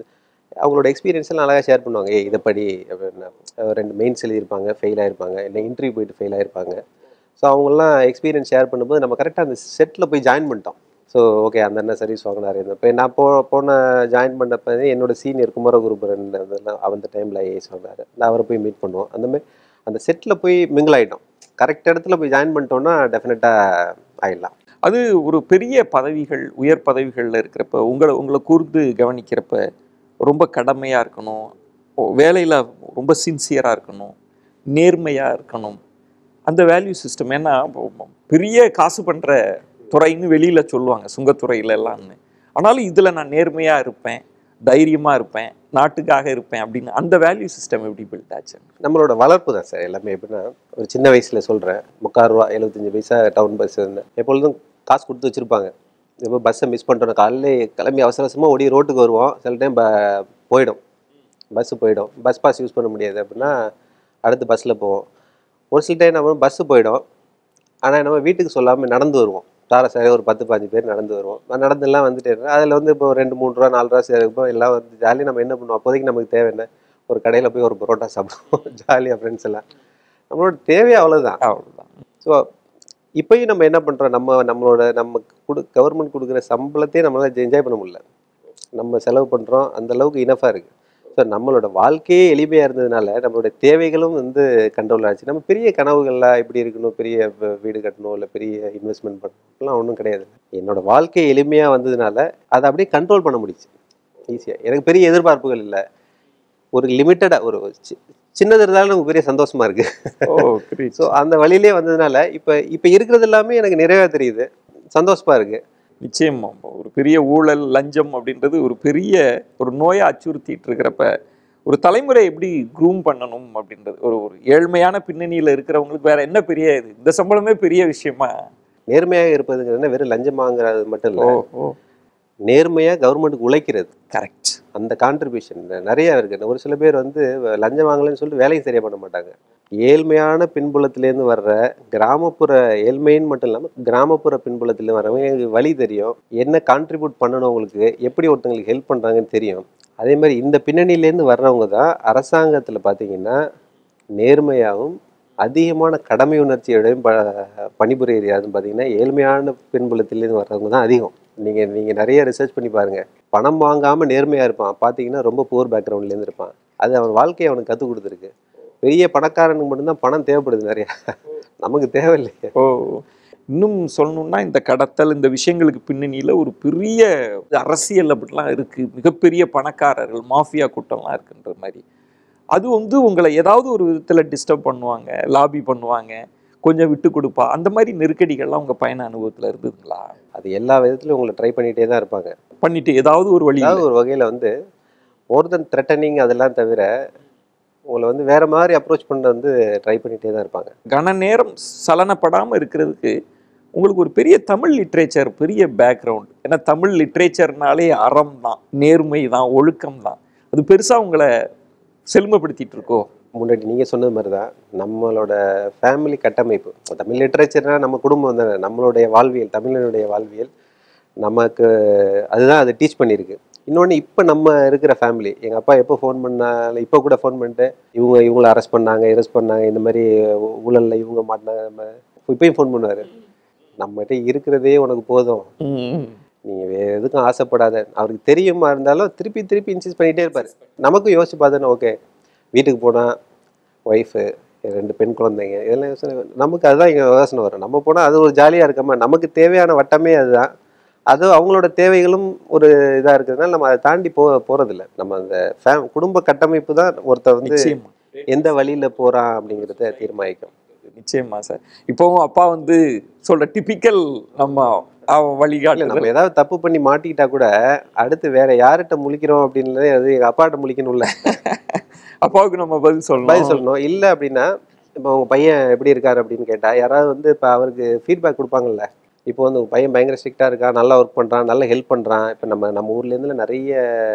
அவங்களோட எக்ஸ்பீரியன்ஸ் எல்லாம் அழகாக ஷேர் பண்ணுவாங்க ஏய் இதை படி அப்படின்னா அஹ் ரெண்டு மெயின்ஸ் எழுதியிருப்பாங்க ஃபெயில் ஆயிருப்பாங்க இல்லை இன்டர்வியூ போயிட்டு ஃபெயில் ஆயிருப்பாங்க ஸோ அவங்கெல்லாம் எக்ஸ்பீரியன்ஸ் ஷேர் பண்ணும்போது நம்ம கரெக்டாக அந்த செட்டில் போய் ஜாயின் பண்ணிட்டோம் ஸோ ஓகே அந்த அண்ணன் சர்வீஸ் வாங்கினாரு இப்போ நான் போ போன ஜாயின் பண்ணப்ப என்னோட சீனியர் குமரகுருபரன் அதெல்லாம் அந்த டைமில் ஐஏஎஸ் வாங்கினாரு நான் அவரை போய் மீட் பண்ணுவோம் அந்த மாதிரி அந்த செட்டில் போய் மிங்கிள் ஆகிட்டோம் கரெக்ட் இடத்துல போய் ஜாயின் பண்ணிட்டோம்னா டெஃபினட்டாக ஆயிடலாம் அது ஒரு பெரிய பதவிகள் உயர் பதவிகளில் இருக்கிறப்ப உங்களை உங்களை கூர்ந்து கவனிக்கிறப்ப ரொம்ப கடமையாக இருக்கணும் வேலையில் ரொம்ப சின்சியராக இருக்கணும் நேர்மையாக இருக்கணும் அந்த வேல்யூ சிஸ்டம் ஏன்னா இப்போ பெரிய காசு பண்ணுற துறைன்னு வெளியில் சொல்லுவாங்க சுங்கத்துறையில எல்லாம்னு ஆனாலும் இதில் நான் நேர்மையாக இருப்பேன் தைரியமாக இருப்பேன் நாட்டுக்காக இருப்பேன் அப்படின்னு அந்த வேல்யூ சிஸ்டம் எப்படி பில்ட் ஆச்சு நம்மளோட வளர்ப்பு தான் சார் எல்லாமே எப்படின்னா ஒரு சின்ன வயசில் சொல்கிறேன் முக்கால் ரூபா எழுபத்தஞ்சு பைசா டவுன் பஸ் இருந்தேன் எப்பொழுதும் காசு கொடுத்து வச்சுருப்பாங்க இப்போ பஸ்ஸை மிஸ் பண்ணிட்டோம் காலையிலே கிளம்பி அவசர அவசரமாக ஓடி ரோட்டுக்கு வருவோம் சில டைம் ப போயிடும் பஸ்ஸு போயிடும் பஸ் பாஸ் யூஸ் பண்ண முடியாது அப்படின்னா அடுத்து பஸ்ஸில் போவோம் ஒரு சில டைம் நம்ம பஸ்ஸு போயிடும் ஆனால் நம்ம வீட்டுக்கு சொல்லாமல் நடந்து வருவோம் தார சாரி ஒரு பத்து பாஞ்சு பேர் நடந்து வருவோம் நான் நடந்துலாம் வந்துட்டே இருக்கேன் அதில் வந்து இப்போ ரெண்டு மூணு ரூபா நாலு ரூபா சேர்ப்போம் எல்லாம் வந்து ஜாலியாக நம்ம என்ன பண்ணுவோம் அப்போதைக்கு நமக்கு தேவை என்ன ஒரு கடையில் போய் ஒரு பரோட்டா சாப்பிடுவோம் ஜாலியாக ஃப்ரெண்ட்ஸ் எல்லாம் நம்மளோட தேவை அவ்வளோதான் அவ்வளோதான் ஸோ இப்பயும் நம்ம என்ன பண்ணுறோம் நம்ம நம்மளோட நம்ம கொடு கவர்மெண்ட் கொடுக்குற சம்பளத்தையே நம்மளால என்ஜாய் பண்ண முடியல நம்ம செலவு பண்ணுறோம் அந்த அளவுக்கு இனஃபாக இருக்குது ஸோ நம்மளோட வாழ்க்கையே எளிமையாக இருந்ததுனால நம்மளோட தேவைகளும் வந்து கண்ட்ரோல் ஆச்சு நம்ம பெரிய கனவுகள்லாம் எப்படி இருக்கணும் பெரிய வ- வீடு கட்டணும் இல்லை பெரிய இன்வெஸ்ட்மெண்ட் பண்ணணும்லாம் ஒன்றும் கிடையாது என்னோட வாழ்க்கை எளிமையாக வந்ததுனால அதை அப்படியே கண்ட்ரோல் பண்ண முடிச்சு ஈஸியாக எனக்கு பெரிய எதிர்பார்ப்புகள் இல்லை ஒரு லிமிட்டடாக ஒரு சி- சின்னது இருந்தாலும் நமக்கு பெரிய சந்தோஷமா இருக்கு ஓ great. ஸோ அந்த வழியிலே வந்ததுனால இப்போ இப்போ இருக்கிறது எல்லாமே எனக்கு நிறைவா தெரியுது சந்தோஷமா இருக்கு நிச்சயமா ஒரு பெரிய ஊழல் லஞ்சம் அப்படின்றது ஒரு பெரிய ஒரு நோயை அச்சுறுத்திட்டு இருக்கிறப்ப ஒரு தலைமுறை எப்படி க்ரூம் பண்ணணும் அப்படின்றது ஒரு ஒரு ஏழ்மையான பின்னணியில இருக்கிறவங்களுக்கு வேற என்ன பெரிய இது இந்த சம்பளமே பெரிய விஷயமா நேர்மையாக இருப்பதுங்கிறது வெறும் லஞ்சம் வாங்குறது மட்டும் ஓ இல்லை ஓ நேர்மையாக கவர்மெண்ட்டுக்கு உழைக்கிறது கரெக்ட் அந்த கான்ட்ரிபியூஷன் நிறைய இருக்கு ஒரு சில பேர் வந்து லஞ்சம் வாங்கலைன்னு சொல்லிட்டு வேலையும் சரியா பண்ண மாட்டாங்க ஏழ்மையான பின்புலத்திலேருந்து வர்ற கிராமப்புற ஏழ்மைன்னு மட்டும் இல்லாமல் கிராமப்புற பின்புலத்துல வர்றவங்க வழி தெரியும் என்ன கான்ட்ரிபியூட் பண்ணணும் அவங்களுக்கு எப்படி ஒருத்தங்களுக்கு ஹெல்ப் பண்ணுறாங்கன்னு தெரியும் அதே மாதிரி இந்த பின்னணியிலேருந்து வர்றவங்க தான் அரசாங்கத்தில் பார்த்தீங்கன்னா நேர்மையாகவும் அதிகமான கடமை உணர்ச்சியோடையும் ப பணிபுரியது யாருன்னு பார்த்தீங்கன்னா ஏழ்மையான பின்புலத்திலேருந்து வர்றவங்க தான் அதிகம் நீங்கள் நீங்கள் நிறைய ரிசர்ச் பண்ணி பாருங்கள் பணம் வாங்காமல் நேர்மையாக இருப்பான் பார்த்தீங்கன்னா ரொம்ப புவர் பேக்ரவுண்ட்லேருந்து இருப்பான் அது அவன் வாழ்க்கையை அவனுக்கு கற்றுக் கொடுத்துருக்கு பெரிய பணக்காரனுக்கு மட்டும்தான் பணம் தேவைப்படுது நிறையா நமக்கு தேவையில்லையே ஓ இன்னும் சொல்லணும்னா இந்த கடத்தல் இந்த விஷயங்களுக்கு பின்னணியில ஒரு பெரிய அரசியல் அப்படிலாம் இருக்கு மிகப்பெரிய பணக்காரர்கள் மாஃபியா கூட்டம்லாம் இருக்குன்ற மாதிரி அது வந்து உங்களை ஏதாவது ஒரு விதத்துல டிஸ்டர்ப் பண்ணுவாங்க லாபி பண்ணுவாங்க கொஞ்சம் விட்டு கொடுப்பா அந்த மாதிரி நெருக்கடிகள்லாம் உங்க பயண அனுபவத்துல இருந்ததுங்களா அது எல்லா விதத்துலையும் உங்களை ட்ரை பண்ணிகிட்டே தான் இருப்பாங்க பண்ணிட்டு ஏதாவது ஒரு வழி ஏதாவது ஒரு வகையில் வந்து மோர் தென் த்ரெட்டனிங் அதெல்லாம் தவிர உங்களை வந்து வேற மாதிரி அப்ரோச் பண்ண வந்து ட்ரை பண்ணிகிட்டே தான் இருப்பாங்க கன நேரம் சலனப்படாம இருக்கிறதுக்கு உங்களுக்கு ஒரு பெரிய தமிழ் லிட்ரேச்சர் பெரிய பேக்ரவுண்ட் ஏன்னா தமிழ் லிட்ரேச்சர்னாலே அறம் தான் நேர்மை தான் ஒழுக்கம் தான் அது பெருசா உங்களை செழுமைப்படுத்திட்டு இருக்கோ முன்னாடி நீங்கள் சொன்னது மாதிரி தான் நம்மளோட ஃபேமிலி கட்டமைப்பு தமிழ் லிட்ரேச்சர்னா நம்ம குடும்பம் தானே நம்மளுடைய வாழ்வியல் தமிழனுடைய வாழ்வியல் நமக்கு அதுதான் அதை டீச் பண்ணியிருக்கு இன்னொன்று இப்போ நம்ம இருக்கிற ஃபேமிலி எங்கள் அப்பா எப்போ ஃபோன் பண்ணாலும் இப்போ கூட ஃபோன் பண்ணிட்டு இவங்க இவங்கள அரெஸ்ட் பண்ணாங்க அரெஸ்ட் பண்ணாங்க இந்த மாதிரி ஊழலில் இவங்க மாட்டினாங்க நம்ம இப்பயும் ஃபோன் பண்ணுவார் நம்மகிட்ட இருக்கிறதே உனக்கு போதும் நீங்கள் வேறு எதுக்கும் ஆசைப்படாத அவருக்கு தெரியுமா இருந்தாலும் திருப்பி திருப்பி இன்சிஸ்ட் பண்ணிகிட்டே இருப்பார் நமக்கும் யோசிச்சு பார்த்தோன்னா ஓகே வீட்டுக்கு போனால் ஒய்ஃபு ரெண்டு பெண் குழந்தைங்க இதெல்லாம் யோசனை நமக்கு அதுதான் இங்கே யோசனை வரும் நம்ம போனால் அது ஒரு ஜாலியாக இருக்காம நமக்கு தேவையான வட்டமே அதுதான் அது அவங்களோட தேவைகளும் ஒரு இதாக இருக்கிறதுனால நம்ம அதை தாண்டி போ போகிறதில்ல நம்ம அந்த ஃபேம் குடும்ப கட்டமைப்பு தான் ஒருத்தர் வந்து நிச்சயமா எந்த வழியில் போகிறான் அப்படிங்கிறத தீர்மானிக்கும் நிச்சயமா சார் இப்போவும் அப்பா வந்து சொல்ற டிபிக்கல் நம்ம அவன் இல்லை வழிகாட்டுதல் நம்ம ஏதாவது தப்பு பண்ணி மாட்டிக்கிட்டா கூட அடுத்து வேற யார்கிட்ட முழிக்கிறோம் அப்படின்னு அது எங்கள் அப்பாட்ட முழிக்கணும்ல அப்பாவுக்கு நம்ம பதில் பதில் சொல்லணும் சொல்லணும் இல்லை அப்படின்னா இப்போ உங்கள் பையன் எப்படி இருக்காரு அப்படின்னு கேட்டால் யாராவது வந்து இப்போ அவருக்கு ஃபீட்பேக் கொடுப்பாங்கல்ல இப்போ வந்து உங்கள் பையன் பயங்கர ஸ்ட்ரிக்டாக இருக்கான் நல்லா ஒர்க் பண்ணுறான் நல்லா ஹெல்ப் பண்ணுறான் இப்போ நம்ம நம்ம ஊர்லேருந்துல நிறைய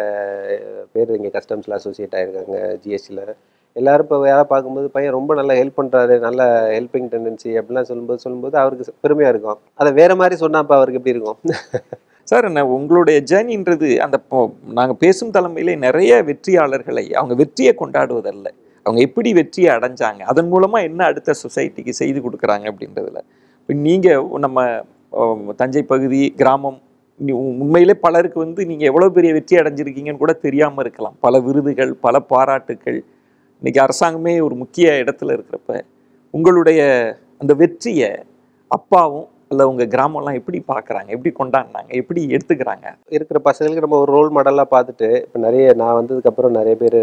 பேர் இங்கே கஸ்டம்ஸில் அசோசியேட் ஆகிருக்காங்க ஜிஎஸ்டியில் எல்லாரும் இப்போ யாராவது பார்க்கும்போது பையன் ரொம்ப நல்லா ஹெல்ப் பண்ணுறாரு நல்ல ஹெல்பிங் டெண்டன்சி அப்படிலாம் சொல்லும்போது சொல்லும்போது அவருக்கு பெருமையாக இருக்கும் அதை வேற மாதிரி சொன்னா அப்போ அவருக்கு எப்படி இருக்கும் சார் என்ன உங்களுடைய ஜேர்னின்றது அந்த நாங்கள் பேசும் தலைமையிலே நிறைய வெற்றியாளர்களை அவங்க வெற்றியை கொண்டாடுவதல்ல அவங்க எப்படி வெற்றியை அடைஞ்சாங்க அதன் மூலமாக என்ன அடுத்த சொசைட்டிக்கு செய்து கொடுக்குறாங்க அப்படின்றதுல இப்போ நீங்கள் நம்ம அஹ், தஞ்சை பகுதி கிராமம் நீ- உண்மையிலே பலருக்கு வந்து நீங்கள் எவ்வளோ பெரிய வெற்றி அடைஞ்சிருக்கீங்கன்னு கூட தெரியாமல் இருக்கலாம் பல விருதுகள் பல பாராட்டுக்கள் இன்னைக்கு அரசாங்கமே ஒரு முக்கிய இடத்துல இருக்கிறப்ப உங்களுடைய அந்த வெற்றியை அப்பாவும் அல்ல உங்கள் கிராமம்லாம் எப்படி பார்க்குறாங்க எப்படி கொண்டாடினாங்க எப்படி எடுத்துக்கிறாங்க இருக்கிற பசங்களுக்கு நம்ம ஒரு ரோல் மாடலாக பார்த்துட்டு இப்போ நிறைய நான் வந்ததுக்கப்புறம் நிறைய பேர்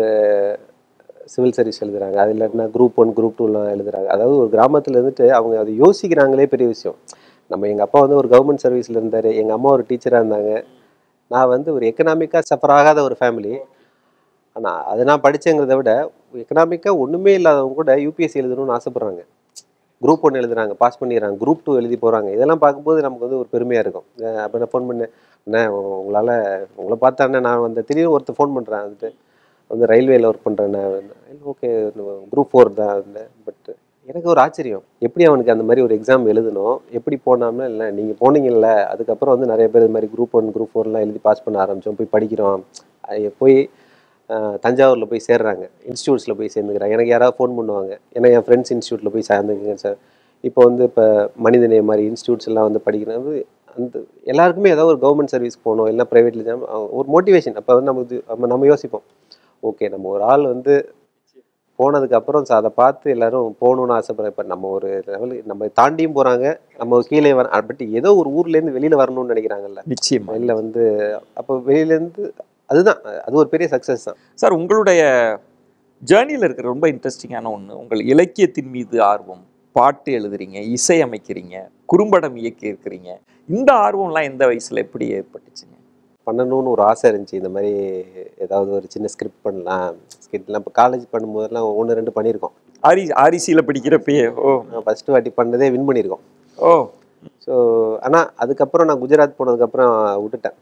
சிவில் சர்வீஸ் எழுதுறாங்க அது இல்லாட்டினா குரூப் ஒன் குரூப் டூலாம் எழுதுறாங்க அதாவது ஒரு கிராமத்தில் இருந்துட்டு அவங்க அதை யோசிக்கிறாங்களே பெரிய விஷயம் நம்ம எங்கள் அப்பா வந்து ஒரு கவர்மெண்ட் சர்வீஸில் இருந்தார் எங்கள் அம்மா ஒரு டீச்சராக இருந்தாங்க நான் வந்து ஒரு எக்கனாமிக்காக சஃபர் ஆகாத ஒரு ஃபேமிலி ஆனால் அது நான் படித்தேங்கிறத விட எக்கனாமிக்காக ஒன்றுமே இல்லாதவங்க கூட யூபிஎஸ்சி எழுதணும்னு ஆசைப்பட்றாங்க குரூப் ஒன்று எழுதுறாங்க பாஸ் பண்ணிடுறாங்க குரூப் டூ எழுதி போகிறாங்க இதெல்லாம் பார்க்கும்போது நமக்கு வந்து ஒரு பெருமையாக இருக்கும் அஹ் அப்போ நான் ஃபோன் பண்ணேன் அண்ணே உங்களால் உங்களை பார்த்தாண்ணே நான் வந்து திடீர்னு ஒருத்தர் ஃபோன் பண்ணுறேன் வந்துட்டு வந்து ரயில்வேல ஒர்க் பண்ணுறேன் ஓகே குரூப் ஃபோர் தான் பட் எனக்கு ஒரு ஆச்சரியம் எப்படி அவனுக்கு அந்த மாதிரி ஒரு எக்ஸாம் எழுதணும் எப்படி போனாம்னா இல்லை நீங்கள் போனீங்கல்ல அதுக்கப்புறம் வந்து நிறைய பேர் இது மாதிரி குரூப் ஒன் குரூப் ஃபோர்லாம் எழுதி பாஸ் பண்ண ஆரம்பித்தோம் போய் படிக்கிறோம் அது போய் அஹ், தஞ்சாவூரில் போய் சேர்றாங்க இன்ஸ்டியூட்ஸில் போய் சேர்ந்துக்கிறாங்க எனக்கு யாராவது ஃபோன் பண்ணுவாங்க ஏன்னா என் ஃப்ரெண்ட்ஸ் இன்ஸ்டியூட்டில் போய் சேர்ந்துக்குங்க சார் இப்போ வந்து இப்போ மனிதநேய மாதிரி இன்ஸ்டியூட்ஸ் எல்லாம் வந்து படிக்கிறது அந்த எல்லாருக்குமே ஏதாவது ஒரு கவர்மெண்ட் சர்வீஸ் போகணும் இல்லை ப்ரைவேட்டில் ஒரு மோட்டிவேஷன் அப்போ வந்து நமக்கு நம்ம நம்ம யோசிப்போம் ஓகே நம்ம ஒரு ஆள் வந்து போனதுக்கு அப்புறம் ச- அதை பார்த்து எல்லாரும் போகணும்னு ஆசைப்படுற இப்போ நம்ம ஒரு லெவலுக்கு நம்ம தாண்டியும் போகிறாங்க நம்ம கீழே வர பட் ஏதோ ஒரு ஊர்லேருந்து வெளியில் வரணும்னு நினைக்கிறாங்கல்ல நிச்சயமா வெளியில் வந்து அப்போ வெளியிலேருந்து அதுதான் அது ஒரு பெரிய சக்ஸஸ் தான் சார் உங்களுடைய ஜேர்னியில் இருக்கிற ரொம்ப இன்ட்ரெஸ்டிங்கான ஒன்று உங்கள் இலக்கியத்தின் மீது ஆர்வம் பாட்டு எழுதுறீங்க இசை அமைக்கிறீங்க குறும்படம் இயக்கி இருக்கிறீங்க இந்த ஆர்வம்லாம் எந்த வயசுல எப்படி ஏற்பட்டுச்சுங்க பண்ணணும்னு ஒரு ஆசை இருந்துச்சு இந்த மாதிரி ஏதாவது ஒரு சின்ன ஸ்கிரிப்ட் பண்ணலாம் ஸ்கிரிப்ட்லாம் இப்போ காலேஜ் பண்ணும்போதெல்லாம் ஒன்று ரெண்டு பண்ணியிருக்கோம் ஆரி ஆரிசியில் படிக்கிறப்பயே ஓ நான் ஃபஸ்ட்டு வாட்டி பண்ணதே வின் பண்ணியிருக்கோம் ஓ ஸோ ஆனால் அதுக்கப்புறம் நான் குஜராத் போனதுக்கப்புறம் விட்டுட்டேன்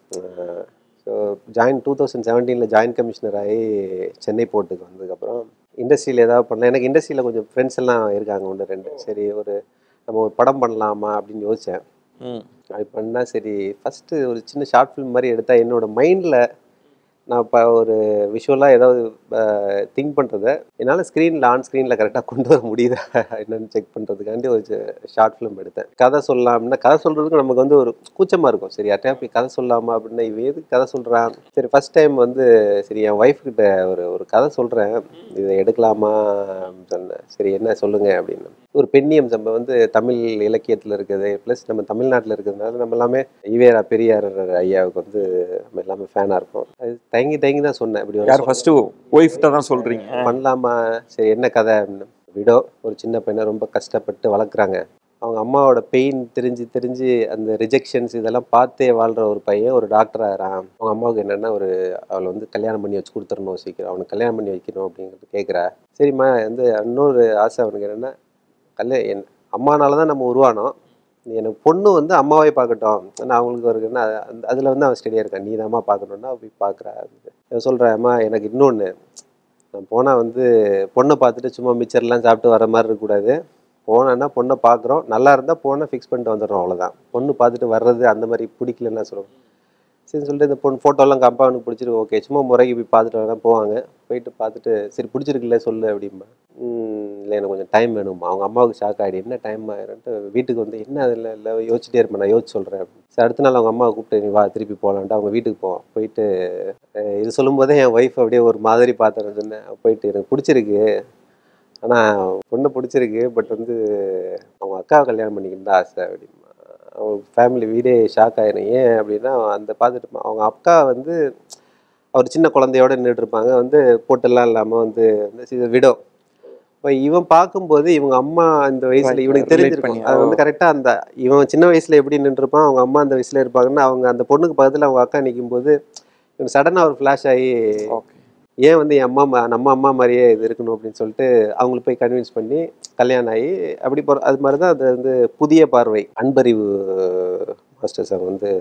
ஸோ ஜாயின் டூ தௌசண்ட் செவன்டீனில் ஜாயின் கமிஷனர் ஆகி சென்னை போர்ட்டுக்கு வந்ததுக்கப்புறம் இண்டஸ்ட்ரியில் ஏதாவது பண்ணலாம் எனக்கு இண்டஸ்ட்ரியில் கொஞ்சம் ஃப்ரெண்ட்ஸ் எல்லாம் இருக்காங்க ஒன்று ரெண்டு சரி ஒரு நம்ம ஒரு படம் பண்ணலாமா அப்படின்னு யோசித்தேன் ம் அது பண்ணால் சரி ஃபஸ்ட்டு ஒரு சின்ன ஷார்ட் ஃபிலிம் மாதிரி எடுத்தால் என்னோட மைண்டில் நான் இப்போ ஒரு விஷுவலாக ஏதாவது திங்க் பண்ணுறத என்னால் ஸ்க்ரீனில் ஆன் ஸ்க்ரீனில் கரெக்டாக கொண்டு வர முடியுதா என்னன்னு செக் பண்ணுறதுக்காண்டி ஒரு ஷார்ட் ஃபிலிம் எடுத்தேன் கதை சொல்லலாம் அப்படின்னா கதை சொல்கிறதுக்கு நமக்கு வந்து ஒரு கூச்சமாக இருக்கும் சரி யார்ட்டையா போய் கதை சொல்லலாமா அப்படின்னா இவன் எதுக்கு கதை சொல்கிறான் சரி ஃபஸ்ட் டைம் வந்து சரி என் ஒய்ஃப் கிட்ட ஒரு ஒரு கதை சொல்கிறேன் இதை எடுக்கலாமா அப்படின்னு சொன்னேன் சரி என்ன சொல்லுங்கள் அப்படின்னு ஒரு பெண்ணியம் நம்ம வந்து தமிழ் இலக்கியத்தில் இருக்குது ப்ளஸ் நம்ம தமிழ்நாட்டில் இருக்கிறதுனால நம்ம எல்லாமே ஈவேரா பெரியார் ஐயாவுக்கு வந்து நம்ம எல்லாமே ஃபேனாக இருப்போம் அது தயங்கி தயங்கி தான் சொன்னேன் இப்படி ஒரு யார் ஃபர்ஸ்ட் ஒய்ஃப்ட்ட தான் சொல்றீங்க பண்ணலாமா சரி என்ன கதை அப்படின்னு விடோ ஒரு சின்ன பையனை ரொம்ப கஷ்டப்பட்டு வளர்க்குறாங்க அவங்க அம்மாவோட பெயின் தெரிஞ்சு தெரிஞ்சு அந்த ரிஜெக்ஷன்ஸ் இதெல்லாம் பார்த்தே வாழ்கிற ஒரு பையன் ஒரு டாக்டர் ஆகிறான் அவங்க அம்மாவுக்கு என்னென்னா ஒரு அவளை வந்து கல்யாணம் பண்ணி வச்சு கொடுத்துடணும் சீக்கிரம் அவனுக்கு கல்யாணம் பண்ணி வைக்கணும் அப்படிங்கிறது கேட்குறா சரிம்மா வந்து இன்னொரு ஆசை அவனுக்கு என்னென்னா கல்யாணம் என் அம்மானால தான் நம்ம உருவானோம் நீ எனக்கு பொண்ணு வந்து அம்மாவே பார்க்கட்டும் ஆனால் அவங்களுக்கு ஒரு என்ன அந்த அதில் வந்து அவன் ஸ்டெடியாக இருக்கான் நீ தான்மா பார்க்கணுன்னா அவ போய் பார்க்குறா சொல்கிறேன் அம்மா எனக்கு இன்னொன்று நான் போனால் வந்து பொண்ணை பார்த்துட்டு சும்மா மிச்சர்லாம் சாப்பிட்டு வர மாதிரி இருக்கக்கூடாது போனேன்னா பொண்ணை பார்க்குறோம் நல்லா இருந்தால் பொண்ணை ஃபிக்ஸ் பண்ணிட்டு வந்துடுறோம் அவ்வளோதான் பொண்ணு பார்த்துட்டு வர்றது அந்த மாதிரி பிடிக்கலன்னா சொல்லுவோம் சரி சொல்லிட்டு இந்த பொண்ணு ஃபோட்டோலாம் கம்பா அவனுக்கு பிடிச்சிருக்கு ஓகே சும்மா முறைக்கு போய் பார்த்துட்டு வரதான் போவாங்க போயிட்டு பார்த்துட்டு சரி பிடிச்சிருக்குல்ல சொல்லு அப்படிம்பா "ம், இல்லை எனக்கு கொஞ்சம் டைம் வேணுமா அவங்க அம்மாவுக்கு ஷாக் ஆகிடு என்ன டைம் ஆயிரும்ட்டு வீட்டுக்கு வந்து என்ன அதில் இல்லை யோசிச்சிட்டே இருப்பேன் நான் யோசிச்சு சொல்கிறேன் சரி அடுத்த நாள் அவங்க அம்மாவை கூப்பிட்டு நீ வா திருப்பி போகலான்ட்டு அவங்க வீட்டுக்கு போவோம் போயிட்டு அஹ், இது சொல்லும்போதே என் ஒய்ஃப் அப்படியே ஒரு மாதிரி பார்த்தேன் சொன்னேன் போயிட்டு எனக்கு பிடிச்சிருக்கு ஆனால் பொண்ணு பிடிச்சிருக்கு பட் வந்து அவங்க அக்காவை கல்யாணம் பண்ணிக்கணும் தான் ஆசை அப்படிமா அவங்க ஃபேமிலி வீடே ஷாக் ஆயிரும் ஏன் அப்படின்னா அந்த பார்த்துட்டு அவங்க அக்கா வந்து அவர் சின்ன குழந்தையோட நின்றுட்டு இருப்பாங்க வந்து பொட்டெல்லாம் இல்லாமல் வந்து வந்து விடோ இப்போ இவன் பார்க்கும்போது இவங்க அம்மா இந்த வயசுல Right, இவனுக்கு relate தெரிஞ்சிருக்கும் பண்ணி, அது ஓ. வந்து கரெக்டாக அந்த இவன் சின்ன வயசுல எப்படி நின்றுருப்பான் அவங்க அம்மா அந்த வயசுல இருப்பாங்கன்னா அவங்க அந்த பொண்ணுக்கு பக்கத்தில் அவங்க அக்கா நிக்கும்போது இவன் சடனாக ஒரு ஃப்ளாஷ் ஆகி ஓகே ஏன் வந்து என் அம்மா மா- நம்ம அம்மா மாதிரியே இது இருக்கணும் அப்படின்னு சொல்லிட்டு அவங்களுக்கு போய் கன்வின்ஸ் பண்ணி கல்யாணம் ஆகி அப்படி போகிற அது மாதிரி தான் அது வந்து புதிய பார்வை அன்பறிவு மாஸ்டர்ஸ் அவங்க வந்து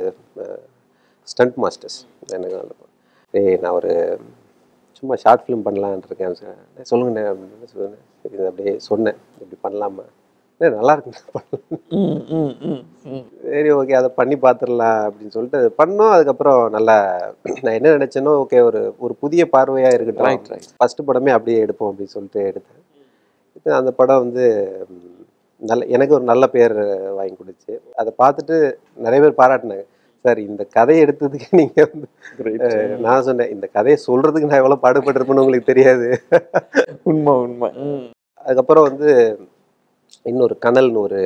ஸ்டண்ட் மாஸ்டர்ஸ் எனக்கு வந்து, ஏய் நான் ஒரு சும்மா ஷார்ட் ஃபிலிம் பண்ணலான்னு இருக்கேன் சார் சொல்லுங்கண்ணே அப்படின்னு சொன்னேன் சரி இது அப்படியே சொன்னேன் இப்படி பண்ணலாமா "ஏய், நல்லா இருக்கு ம், ம், ம், ம். சரி ஓகே அதை பண்ணி பார்த்துடலாம் அப்படின்னு சொல்லிட்டு அது பண்ணோம் அதுக்கப்புறம் நல்லா நான் என்ன நினைச்சேனோ ஓகே ஒரு ஒரு புதிய பார்வையாக Right, இருக்கட்டும் right. ஃபர்ஸ்ட் படமே அப்படியே எடுப்போம் அப்படின்னு சொல்லிட்டு எடுத்தேன் இப்போ அந்த படம் வந்து ம், நல்ல எனக்கு ஒரு நல்ல பேர் வாங்கி கொடுச்சு அதை பார்த்துட்டு நிறைய பேர் பாராட்டினாங்க சார் இந்த கதையை எடுத்ததுக்கு நீங்கள் வந்து Great. அஹ், நான் சொன்னேன் இந்த கதையை சொல்கிறதுக்கு நான் எவ்வளோ பாடுபட்டிருப்பேன்னு உங்களுக்கு தெரியாது உண்மை உண்மை ம். அதுக்கப்புறம் வந்து இன்னொரு கனல்னு ஒரு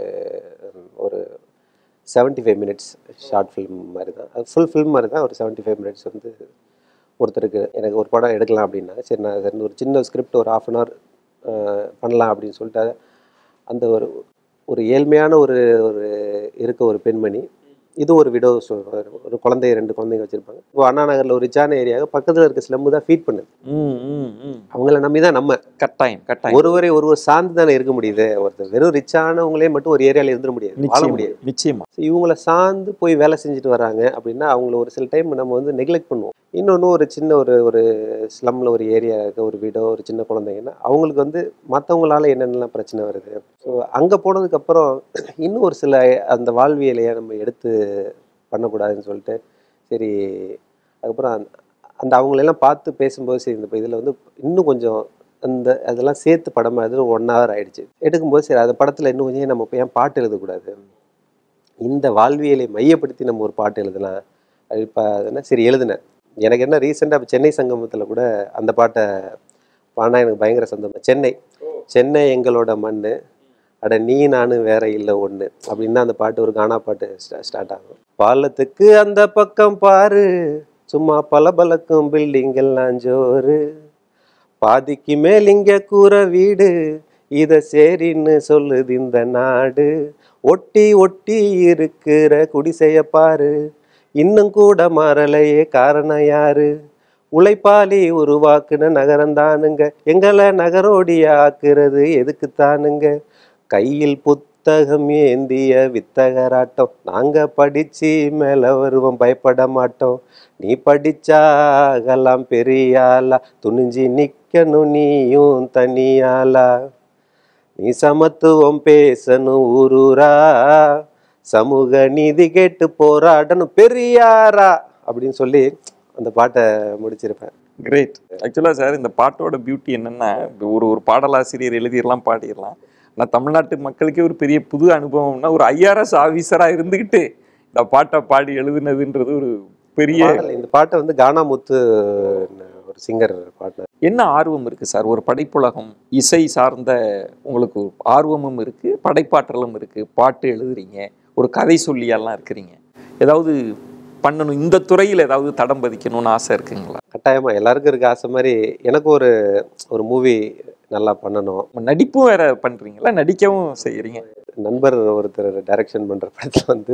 ஒரு seventy five minutes short film மாதிரி தான் அது ஃபுல் ஃபிலிம் மாதிரி தான் ஒரு செவன்ட்டி ஃபைவ் மினிட்ஸ் வந்து ஒருத்தருக்கு எனக்கு ஒரு படம் எடுக்கலாம் அப்படின்னா சரி நான் சரி ஒரு சின்ன ஸ்கிரிப்ட் ஒரு ஆஃப் அன் ஹவர் பண்ணலாம் அப்படின்னு சொல்லிட்டு அந்த ஒரு ஒரு ஏழ்மையான ஒரு ஒரு இருக்க ஒரு பெண்மணி இது ஒரு விடோ ஒரு குழந்தை ரெண்டு குழந்தைங்க வச்சுருப்பாங்க இப்போ அண்ணா நகரில் ஒரு ரிச்சான ஏரியாவுக்கு பக்கத்தில் இருக்க ஸ்லம்மு தான் ஃபீட் பண்ணுது ம், ம், ம். அவங்கள நம்பி தான் நம்ம கட்டாயம் கட்டாயம் ஒருவரை ஒருவர் சார்ந்து தானே இருக்க முடியுது ஒருத்தர் வெறும் ரிச்சானவங்களே மட்டும் ஒரு ஏரியால இருந்துட முடியாது வாழ நிச்சயமா முடியாது நிச்சயமா So, இவங்கள சார்ந்து போய் வேலை செஞ்சுட்டு வராங்க அப்படின்னா அவங்கள ஒரு சில டைம் நம்ம வந்து நெக்லெக்ட் பண்ணுவோம் இன்னொன்று ஒரு சின்ன ஒரு ஒரு ஸ்லம்ல ஒரு ஏரியா இருக்க ஒரு வீடோ ஒரு சின்ன குழந்தைங்கன்னா அவங்களுக்கு வந்து மற்றவங்களால என்னென்னலாம் பிரச்சனை வருது ஸோ அங்கே போனதுக்கப்புறம் இன்னும் ஒரு சில அந்த வாழ்வியலையை நம்ம எடுத்து பண்ணக்கூடாதுன்னு சொல்லிட்டு சரி அதுக்கப்புறம் அந்த- அந்த அவங்களெல்லாம் பார்த்து பேசும்போது சரி இந்த இதில் வந்து இன்னும் கொஞ்சம் அந்த அதெல்லாம் சேர்த்து படமாக அது ஒன் ஹவர் ஆயிடுச்சு எடுக்கும்போது சரி அந்த படத்தில் இன்னும் கொஞ்சம் நம்ம ஏன் பாட்டு எழுதக்கூடாது இந்த வாழ்வியலை மையப்படுத்தி நம்ம ஒரு பாட்டு எழுதலாம் அது இப்போ என்ன சரி எழுதினேன் எனக்கு என்ன ரீசெண்டாக சென்னை சங்கமத்தில் கூட அந்த பாட்டை பாடினா எனக்கு பயங்கர சந்தோஷம் சென்னை சென்னை எங்களோட மண் அட நீ நானு வேற இல்லை ஒன்று அப்படின்னு அந்த பாட்டு ஒரு கானா பாட்டு ஸ்டார்ட் ஆகும் பாலத்துக்கு அந்த பக்கம் பாரு சும்மா பளபளக்கும் பில்டிங் எல்லாம் ஜோறு பாதிக்கு மேல் இங்க கூற வீடு இத சரின்னு சொல்லுது இந்த நாடு ஒட்டி ஒட்டி இருக்கிற குடிசைய பாரு இன்னும் கூட மாறலையே காரணம் யாரு உழைப்பாளி உருவாக்குன நகரம் தானுங்க எங்களை நகரோடியா ஆக்குறது எதுக்கு தானுங்க கையில் புத்தகம் ஏந்திய வித்தகராட்டம் நாங்க படிச்சு மேல வருவோம் பயப்பட மாட்டோம் நீ படிச்சாகலாம் பெரியாளா துணிஞ்சு நிக்கணும் நீயும் தனியாளா நீ சமத்துவம் பேசணும் ஊரூரா சமூக நீதி கேட்டு போராடணும் பெரியாரா அப்படின்னு சொல்லி அந்த பாட்டை முடிச்சிருப்பேன் கிரேட் ஆக்சுவலாக சார் இந்த பாட்டோட பியூட்டி என்னன்னா இப்ப ஒரு ஒரு பாடலாசிரியர் எழுதிடலாம் பாடிடலாம் ஆனால் தமிழ்நாட்டு மக்களுக்கே ஒரு பெரிய புது அனுபவம்னா ஒரு ஐஆர்எஸ் ஆஃபீஸராக இருந்துக்கிட்டு இந்த பாட்டை பாடி எழுதுனதுன்றது ஒரு பெரிய பாடல் இந்த பாட்டை வந்து கானா முத்து ஒரு சிங்கர் பாட்டு என்ன ஆர்வம் இருக்கு சார் ஒரு படைப்புலகம் இசை சார்ந்த உங்களுக்கு ஆர்வமும் இருக்கு படைப்பாற்றலும் இருக்கு பாட்டு எழுதுறீங்க ஒரு கதை சொல்லியெல்லாம் இருக்கிறீங்க ஏதாவது பண்ணணும் இந்த துறையில் ஏதாவது தடம் பதிக்கணும்னு ஆசை இருக்குங்களா கட்டாயமா எல்லாருக்கும் இருக்க ஆசை மாதிரி எனக்கு ஒரு ஒரு மூவி நல்லா பண்ணணும் நடிப்பும் வேற பண்றீங்களா நடிக்கவும் செய்யறீங்க நண்பர் ஒருத்தர் டைரக்ஷன் பண்ற படத்துல வந்து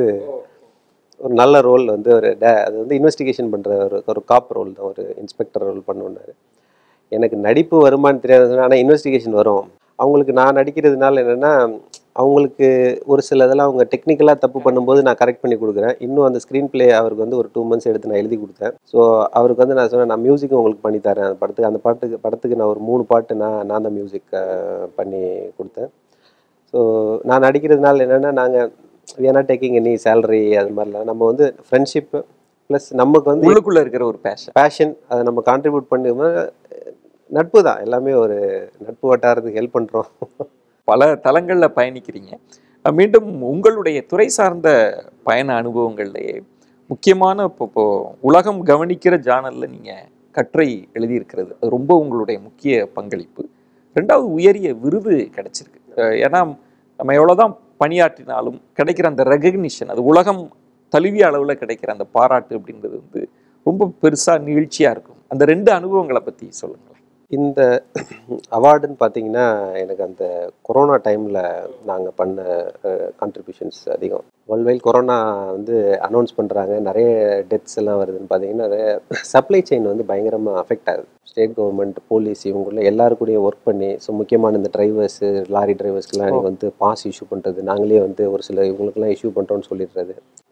ஒரு நல்ல ரோல் வந்து ஒரு டே- அது வந்து இன்வெஸ்டிகேஷன் பண்ற ஒரு ஒரு காப் ரோல் தான் ஒரு இன்ஸ்பெக்டர் ரோல் பண்ணுனாரு எனக்கு நடிப்பு வருமான்னு தெரியாது ஆனால் இன்வெஸ்டிகேஷன் வரும் அவங்களுக்கு நான் நடிக்கிறதுனால என்னென்னா அவங்களுக்கு ஒரு சில இதெல்லாம் அவங்க டெக்னிக்கலாக தப்பு பண்ணும்போது நான் கரெக்ட் பண்ணி கொடுக்குறேன் இன்னும் அந்த ஸ்க்ரீன் ப்ளே அவருக்கு வந்து ஒரு டூ மந்த்ஸ் எடுத்து நான் எழுதி கொடுத்தேன் ஸோ அவருக்கு வந்து நான் சொன்னேன் நான் மியூசிக்கும் உங்களுக்கு பண்ணி தரேன் அந்த படத்துக்கு அந்த பாட்டுக்கு படத்துக்கு நான் ஒரு மூணு பாட்டு நான் நான் தான் மியூசிக் பண்ணி கொடுத்தேன் ஸோ நான் நடிக்கிறதுனால என்னென்னா நாங்கள் வேணா டேக்கிங் எனி சேலரி அது மாதிரிலாம் நம்ம வந்து ஃப்ரெண்ட்ஷிப் ப்ளஸ் நமக்கு வந்து உள்ளுக்குள்ள இருக்கிற ஒரு பேஷன் பேஷன் அதை நம்ம கான்ட்ரிபியூட் பண்ணும்போது நட்பு தான் எல்லாமே ஒரு நட்பு வட்டாரத்துக்கு ஹெல்ப் பண்ணுறோம் பல தளங்கள்ல பயணிக்கிறீங்க அஹ் மீண்டும் உங்களுடைய துறை சார்ந்த பயண அனுபவங்கள்லயே முக்கியமான இப்போ இப்போ உலகம் கவனிக்கிற ஜானல்ல நீங்க கட்டுரை எழுதியிருக்கிறது அது ரொம்ப உங்களுடைய முக்கிய பங்களிப்பு ரெண்டாவது உயரிய விருது கிடைச்சிருக்கு அஹ் ஏன்னா நம்ம எவ்வளவுதான் பணியாற்றினாலும் கிடைக்கிற அந்த ரெகக்னிஷன் அது உலகம் தழுவிய அளவுல கிடைக்கிற அந்த பாராட்டு அப்படின்றது வந்து ரொம்ப பெருசா நிகழ்ச்சியா இருக்கும் அந்த ரெண்டு அனுபவங்களை பத்தி சொல்லுங்களேன் இந்த அவார்டுன்னு பார்த்தீங்கன்னா எனக்கு அந்த கொரோனா டைமில் நாங்கள் பண்ண கான்ட்ரிபியூஷன்ஸ் அதிகம் வேர்ல்ட் கொரோனா வந்து அனௌன்ஸ் பண்ணுறாங்க நிறைய டெத்ஸ் எல்லாம் வருதுன்னு பார்த்தீங்கன்னா நிறைய சப்ளை செயின் வந்து பயங்கரமாக அஃபெக்ட் ஆகுது ஸ்டேட் கவர்மெண்ட் போலீஸ் இவங்களும் எல்லாரு கூடயும் ஒர்க் பண்ணி ஸோ முக்கியமான இந்த டிரைவர்ஸு லாரி டிரைவர்ஸ்க்குலாம் வந்து பாஸ் இஷ்யூ பண்ணுறது நாங்களே வந்து ஒரு சில இவங்களுக்குலாம் இஷ்யூ பண்ணுறோன்னு சொல்லிடுறது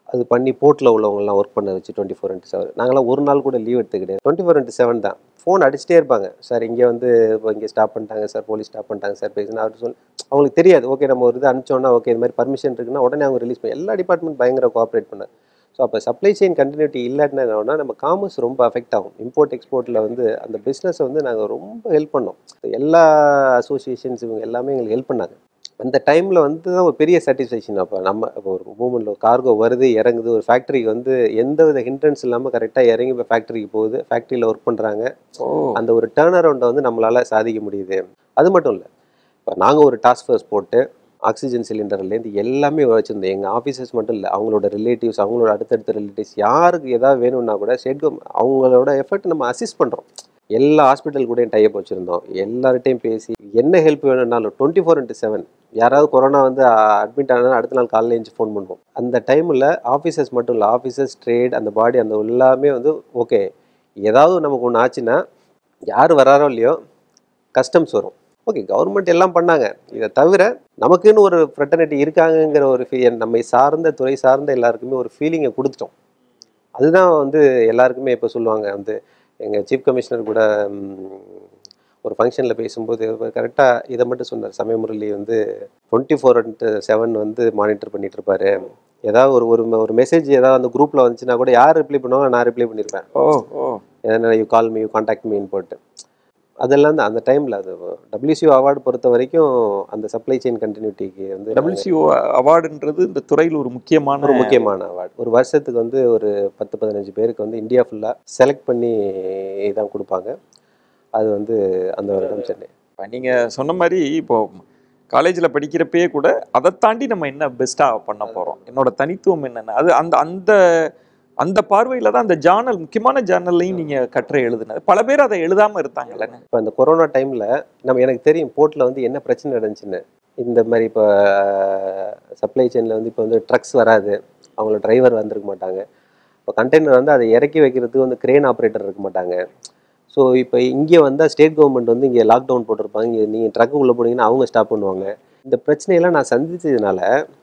அது பண்ணி போர்ட்டில் உள்ளவங்கலாம் ஒர்க் பண்ண வச்சு டுவெண்ட்டி ஃபோர் இன்ட்டு செவன் நாங்களாம் ஒரு நாள் கூட லீவ் எடுத்து கிடையாது டுவெண்ட்டி ஃபோர் இன்ட்டு செவன் தான் ஃபோன் அடிச்சிட்டே இருப்பாங்க சார் இங்கே வந்து இப்போ இங்கே ஸ்டாப் பண்ணிட்டாங்க சார் போலீஸ் ஸ்டாப் பண்ணிட்டாங்க சார் பேசுனா அவர் சொல்லி அவங்களுக்கு தெரியாது ஓகே நம்ம ஒரு இது அனுப்பிச்சோன்னா ஓகே இது மாதிரி பர்மிஷன் இருக்குன்னா உடனே அவங்க ரிலீஸ் பண்ணி எல்லா டிபார்ட்மெண்ட் பயங்கர கோஆப்ரேட் பண்ணார் ஸோ அப்போ சப்ளை செயின் கண்டினியூட்டி இல்லைன்னா நம்ம காமர்ஸ் ரொம்ப அஃபெக்ட் ஆகும் இம்போர்ட் எக்ஸ்போர்ட்டில் வந்து அந்த பிஸ்னஸை வந்து நாங்கள் ரொம்ப ஹெல்ப் பண்ணோம் எல்லா அசோசியேஷன்ஸ் இவங்க எல்லாமே எங்களுக்கு ஹெல்ப் பண்ணாங்க அந்த டைமில் வந்து தான் ஒரு பெரிய சாட்டிஸ்ஃபேக்ஷன் அப்போ நம்ம இப்போ ஒரு மூமெண்ட்டில் கார்கோ வருது இறங்குது ஒரு ஃபேக்ட்ரிக்கு வந்து எந்த வித ஹிண்ட்ரன்ஸ் இல்லாமல் கரெக்டாக இறங்கி இப்போ ஃபேக்ட்ரிக்கு போகுது ஃபேக்ட்ரியில் ஒர்க் பண்ணுறாங்க ஓ அந்த ஒரு டேர்ன் அரவுண்டை வந்து நம்மளால் சாதிக்க முடியுது அது மட்டும் இல்லை இப்போ நாங்கள் ஒரு டாஸ்க் ஃபோர்ஸ் போட்டு ஆக்சிஜன் சிலிண்டர்லேருந்து எல்லாமே வச்சுருந்தோம் எங்கள் ஆஃபீஸர்ஸ் மட்டும் இல்லை அவங்களோட ரிலேட்டிவ்ஸ் அவங்களோட அடுத்தடுத்த ரிலேட்டிவ்ஸ் யாருக்கு எதாவது வேணும்னா கூட ஸ்டேட் கவர்மெண்ட் அவங்களோட எஃபர்ட் நம்ம அசிஸ்ட் பண்ணுறோம் எல்லா ஹாஸ்பிட்டல் கூடயும் டைப் வச்சுருந்தோம் எல்லார்ட்டையும் பேசி என்ன ஹெல்ப் வேணும்னாலும் டுவெண்ட்டி ஃபோர் இன்ட்டு செவன் யாராவது கொரோனா வந்து அட்மிட் ஆனால் அடுத்த நாள் காலையில் எழுந்து ஃபோன் பண்ணுவோம் அந்த டைமில் ஆஃபீஸர்ஸ் மட்டும் இல்லை ஆஃபீஸர்ஸ் ட்ரேட் அந்த பாடி அந்த எல்லாமே வந்து ஓகே ஏதாவது நமக்கு ஒன்று ஆச்சுன்னா யார் வராரோ இல்லையோ கஸ்டம்ஸ் வரும் ஓகே கவர்மெண்ட் எல்லாம் பண்ணாங்க இதை தவிர நமக்குன்னு ஒரு ஃப்ரெட்டர்னிட்டி இருக்காங்கங்கிற ஒரு ஃபீ நம்மை சார்ந்த துறை சார்ந்த எல்லாருக்குமே ஒரு ஃபீலிங்கை கொடுத்துட்டோம் அதுதான் வந்து எல்லாருக்குமே இப்போ சொல்லுவாங்க வந்து எங்கள் சீஃப் கமிஷனர் கூட ம், ஒரு ஃபங்க்ஷனில் பேசும்போது கரெக்டாக இதை மட்டும் சொன்னார் சமய முரளி வந்து டுவெண்ட்டி ஃபோர் இன்ட்டு செவன் வந்து மானிட்டர் பண்ணிட்டு இருப்பாரு ஏதாவது ஒரு ஒரு ஒரு மெசேஜ் ஏதாவது அந்த குரூப்பில் வந்துச்சுன்னா கூட யார் ரிப்ளை பண்ணுவாங்க நான் ரிப்ளை பண்ணியிருப்பேன் ஓ ஓ ஏன்னா you call me you contact மீன்னு போட்டு அதெல்லாம் தான் அந்த டைமில் அது டபிள்யூசிஓ அவார்டு பொறுத்த வரைக்கும் அந்த சப்ளை செயின் கண்டினியூட்டிக்கு வந்து டபிள்யூசிஓ அவார்டுன்றது இந்த துறையில் ஒரு முக்கியமான ஒரு முக்கியமான அவார்டு ஒரு வருஷத்துக்கு வந்து ஒரு பத்து பதினஞ்சு பேருக்கு வந்து இந்தியா ஃபுல்லாக செலக்ட் பண்ணி தான் கொடுப்பாங்க அது வந்து அந்த வருடம் சென்னை இப்ப நீங்க சொன்ன மாதிரி இப்போ காலேஜில் படிக்கிறப்பயே கூட அதை தாண்டி நம்ம என்ன பெஸ்ட்டாக பண்ண போறோம் என்னோட தனித்துவம் என்னென்ன அது அந்த அந்த அந்த பார்வையில தான் அந்த ஜார்னல் முக்கியமான ஜார்னல்லையும் நீங்க கட்டுரை எழுதுனது பல பேர் அதை எழுதாம இருந்தாங்கல்ல இப்போ அந்த கொரோனா டைமில் நம்ம எனக்கு தெரியும் போர்ட்டில் வந்து என்ன பிரச்சனை நடந்துச்சுன்னு இந்த மாதிரி இப்போ சப்ளை செயினில் வந்து இப்போ வந்து ட்ரக்ஸ் வராது அவங்கள டிரைவர் வந்திருக்க மாட்டாங்க இப்போ கண்டெய்னர் வந்து அதை இறக்கி வைக்கிறதுக்கு வந்து கிரேன் ஆப்ரேட்டர் இருக்க மாட்டாங்க ஸோ இப்போ இங்கே வந்தால் ஸ்டேட் கவர்மெண்ட் வந்து இங்கே லாக்டவுன் போட்டிருப்பாங்க இங்கே நீங்கள் ட்ரக்கு உள்ளே போனீங்கன்னா அவங்க ஸ்டாப் பண்ணுவாங்க இந்த பிரச்சனையெல்லாம் நான் சந்திச்சதுனால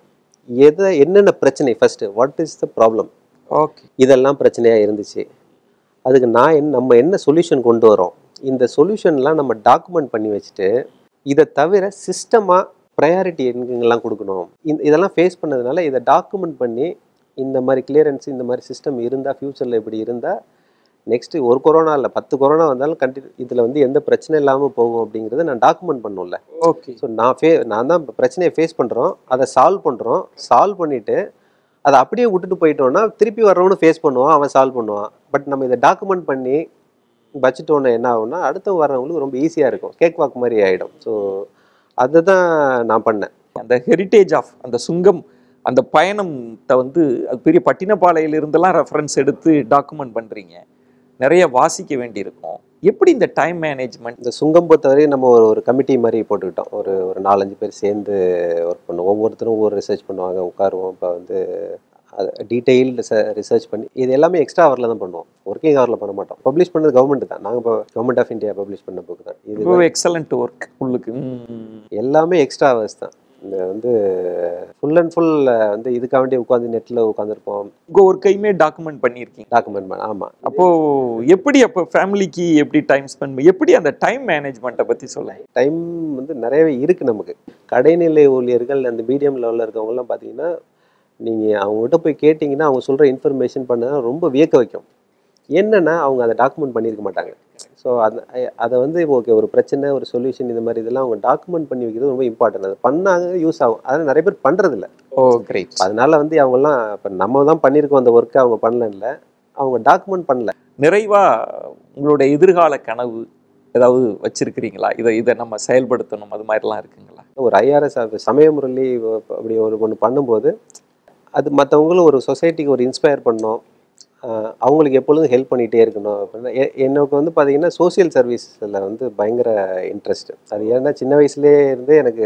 எதை என்னென்ன பிரச்சனை first what is the problem okay இதெல்லாம் பிரச்சனையாக இருந்துச்சு அதுக்கு நான் என்ன நம்ம என்ன சொல்யூஷன் கொண்டு வரோம் இந்த சொல்யூஷன்லாம் நம்ம டாக்குமெண்ட் பண்ணி வச்சுட்டு இதை தவிர சிஸ்டமாக ப்ரையாரிட்டி எங்கெங்கெல்லாம் கொடுக்கணும் இந்த இதெல்லாம் ஃபேஸ் பண்ணதுனால இதை டாக்குமெண்ட் பண்ணி இந்த மாதிரி கிளியரன்ஸ் இந்த மாதிரி சிஸ்டம் இருந்தால் ஃப்யூச்சரில் இப்படி இருந்தால் நெக்ஸ்ட்டு ஒரு கொரோனா இல்லை பத்து கொரோனா வந்தாலும் கண்டினியூ இதில் வந்து எந்த பிரச்சனை இல்லாமல் போகும் அப்படிங்கிறத நான் டாக்குமெண்ட் பண்ணும்ல ஓகே ஸோ நான் ஃபே நான் தான் இப்ப பிரச்சனையை ஃபேஸ் பண்ணுறோம் அதை சால்வ் பண்ணுறோம் சால்வ் பண்ணிவிட்டு அதை அப்படியே விட்டுட்டு போயிட்டோம்னா திருப்பி வர்றவனு ஃபேஸ் பண்ணுவான் அவன் சால்வ் பண்ணுவான் பட் நம்ம இதை டாக்குமெண்ட் பண்ணி வச்சுட்டோன்னே என்ன ஆகும்னா அடுத்து வர்றவங்களுக்கு ரொம்ப ஈஸியாக இருக்கும் கேக் வாக் மாதிரி ஆகிடும் ஸோ அதுதான் நான் பண்ணேன் அந்த ஹெரிட்டேஜ் ஆஃப் அந்த சுங்கம் அந்த பயணத்தை வந்து அது பெரிய பட்டினப்பாளையில இருந்தெல்லாம் ரெஃபரன்ஸ் எடுத்து டாக்குமெண்ட் பண்றீங்க நிறைய வாசிக்க வேண்டியிருக்கும் எப்படி இந்த டைம் மேனேஜ்மெண்ட் இந்த சுங்கம் பொறுத்தவரையும் நம்ம ஒரு ஒரு கமிட்டி மாதிரி போட்டுக்கிட்டோம் ஒரு ஒரு நாலஞ்சு பேர் சேர்ந்து ஒர்க் பண்ணுவோம் ஒவ்வொருத்தரும் ஒவ்வொரு ரிசர்ச் பண்ணுவாங்க உட்காருவோம் இப்போ வந்து அது டீட்டெயில்டு ரிசர்ச் பண்ணி இது எல்லாமே எக்ஸ்ட்ரா ஹவரில் தான் பண்ணுவோம் ஒர்க்கிங் ஹவரில் பண்ண மாட்டோம் பப்ளிஷ் பண்ணது கவர்மெண்ட் தான் நாங்கள் இப்போ கவர்மெண்ட் ஆஃப் இந்தியா பப்ளிஷ் பண்ண புக் தான் இது ரொம்ப எக்ஸலண்ட் ஒர்க் உள்ளுக்கு ம். எல்லாமே எக்ஸ்ட்ரா ஹவர்ஸ் தான் இந்த வந்து ஃபுல் அண்ட் ஃபுல் வந்து இதுக்காக வேண்டி உட்காந்து நெட்டில் உட்காந்துருப்போம் உங்க ஒர்க்கையுமே டாக்குமெண்ட் பண்ணியிருக்கீங்க டாக்குமெண்ட் பண்ண ஆமாம் அப்போ எப்படி அப்போ ஃபேமிலிக்கு எப்படி டைம் ஸ்பெண்ட் எப்படி அந்த டைம் மேனேஜ்மெண்ட்டை பத்தி சொல்லுங்க டைம் வந்து நிறையவே இருக்குது நமக்கு கடைநிலை ஊழியர்கள் அந்த மீடியம் லெவலில் இருக்கவங்கலாம் பார்த்தீங்கன்னா நீங்கள் அவங்ககிட்ட போய் கேட்டிங்கன்னா அவங்க சொல்கிற இன்ஃபர்மேஷன் பண்ண ரொம்ப வியக்க வைக்கும் என்னன்னா அவங்க அதை டாக்குமெண்ட் பண்ணியிருக்க மாட்டாங்க ஸோ அது அதை வந்து ஓகே ஒரு பிரச்சனை ஒரு சொல்யூஷன் இந்த மாதிரி இதெல்லாம் அவங்க டாக்குமெண்ட் பண்ணி வைக்கிறது ரொம்ப இம்பார்ட்டன்ட் அது பண்ணாங்க யூஸ் ஆகும் அதனால் நிறைய பேர் பண்ணுறதில்ல ஓ கிரேட் அதனால வந்து அவங்கெல்லாம் இப்போ நம்ம தான் பண்ணியிருக்கோம் அந்த ஒர்க்கை அவங்க பண்ணல அவங்க டாக்குமெண்ட் பண்ணல நிறைவா உங்களோட எதிர்கால கனவு ஏதாவது வச்சிருக்கிறீங்களா இதை இதை நம்ம செயல்படுத்தணும் அது மாதிரிலாம் இருக்குங்களா ஒரு ஐஆர்எஸ் சமய முரளி அப்படி ஒரு ஒன்று பண்ணும்போது அது மற்றவங்களும் ஒரு சொசைட்டிக்கு ஒரு இன்ஸ்பயர் பண்ணோம் ஆஹ் அவங்களுக்கு எப்பொழுதும் ஹெல்ப் பண்ணிகிட்டே இருக்கணும் அப்படின்னா எ- எனக்கு வந்து பார்த்தீங்கன்னா சோஷியல் சர்வீஸில் வந்து பயங்கர இன்ட்ரெஸ்ட் அது ஏன்னா சின்ன வயசுலேயே இருந்தே எனக்கு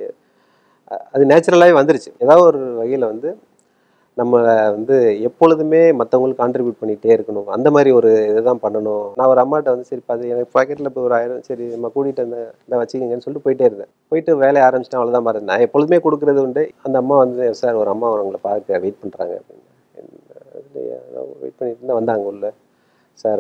அஹ், அது நேச்சுரலாகவே வந்துருச்சு ஏதாவது ஒரு வகையில் வந்து நம்ம வந்து எப்பொழுதுமே மற்றவங்களுக்கு கான்ட்ரிபியூட் பண்ணிகிட்டே இருக்கணும் அந்த மாதிரி ஒரு இதுதான் பண்ணணும் நான் ஒரு அம்மாட்ட வந்து சரி அது எனக்கு பாக்கெட்டில் இப்போ ஒரு ஆயிரம் சரி நம்ம கூட்டிகிட்டு இருந்தேன் இந்த வச்சுக்கங்கன்னு சொல்லிட்டு போயிட்டே இருந்தேன் போயிட்டு வேலையை ஆரம்பிச்சிட்டேன் அவ்வளோதான் பாருங்க நான் எப்பொழுதுமே கொடுக்குறது உண்டு அந்த அம்மா வந்து சார் ஒரு அம்மா உங்களை பார்க்க வெயிட் பண்ணுறாங்க அப்படின்னு வெயிட் பண்ணிட்டு இருந்தா வந்தாங்க உள்ள சார்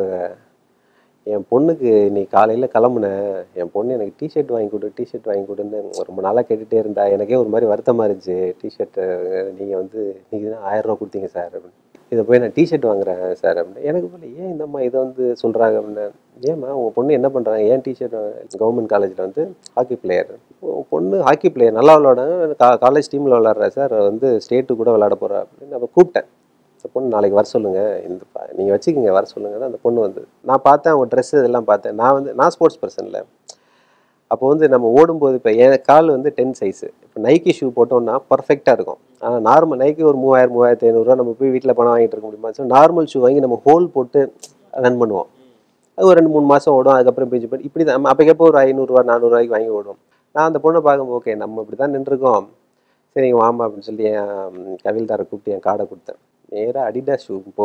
என் பொண்ணுக்கு நீ காலையில் கிளம்புனேன் என் பொண்ணு எனக்கு டிஷர்ட் வாங்கி கொடு டிஷர்ட் வாங்கி கொடுன்னு ரொம்ப நாளாக கேட்டுகிட்டே இருந்தா எனக்கே ஒரு மாதிரி வருத்தமாக இருந்துச்சு டிஷர்ட்டு நீங்கள் வந்து நீங்கள் தான் ஆயிரம் ரூபா கொடுத்தீங்க சார் அப்படின்னு இதை போய் நான் டிஷர்ட் வாங்குறேன் சார் அப்படின்னு எனக்கு போல ஏன் இந்தம்மா இதை வந்து சொல்கிறாங்க அப்படின்னு ஏம்மா உங்கள் பொண்ணு என்ன பண்ணுறாங்க ஏன் டிஷர்ட் கவர்மெண்ட் காலேஜில் வந்து ஹாக்கி பிளேயர் உங்கள் பொண்ணு ஹாக்கி பிளேயர் நல்லா விளாடுங்க கா காலேஜ் டீமில் விளாட்றா சார் வந்து ஸ்டேட்டு கூட விளாட போகிறா அப்படின்னு அப்போ கூப்பிட்டேன் அந்த பொண்ணு நாளைக்கு வர சொல்லுங்க இந்த ப- நீங்க வச்சுக்கோங்க வர சொல்லுங்கன்னா அந்த பொண்ணு வந்து நான் பார்த்தேன் அவங்க ட்ரெஸ் இதெல்லாம் பார்த்தேன் நான் வந்து நான் ஸ்போர்ட்ஸ் பர்சன்ல அப்போ வந்து நம்ம ஓடும்போது இப்போ என் கால் வந்து டென் சைஸு இப்போ நைக்கி ஷூ போட்டோம்னா பர்ஃபெக்டாக இருக்கும் ஆனால் நார்மல் நைக்கி ஒரு மூவாயிரம் மூவாயிரத்தி ஐநூறுரூவா நம்ம போய் வீட்டில் பணம் வாங்கிட்டு இருக்க முடியுமா ஸோ நார்மல் ஷூ வாங்கி நம்ம ஹோல் போட்டு ரன் பண்ணுவோம் அது ஒரு ரெண்டு மூணு மாதம் ஓடும் அதுக்கப்புறம் பேஜ் பண்ணி இப்படி தான் அப்போ எப்போ ஒரு ஐநூறுரூவா நானூறுரூவாய்க்கு வாங்கி ஓடும் நான் அந்த பொண்ணை பார்க்கும்போது ஓகே நம்ம இப்படி தான் நின்றுருக்கோம் சரி நீங்கள் வாமா அப்படின்னு சொல்லி என் கவில்தாரை கூப்பிட்டு என் கார்டை கொடுத்தேன் நேராக அடிடாஸ் ஷூ போ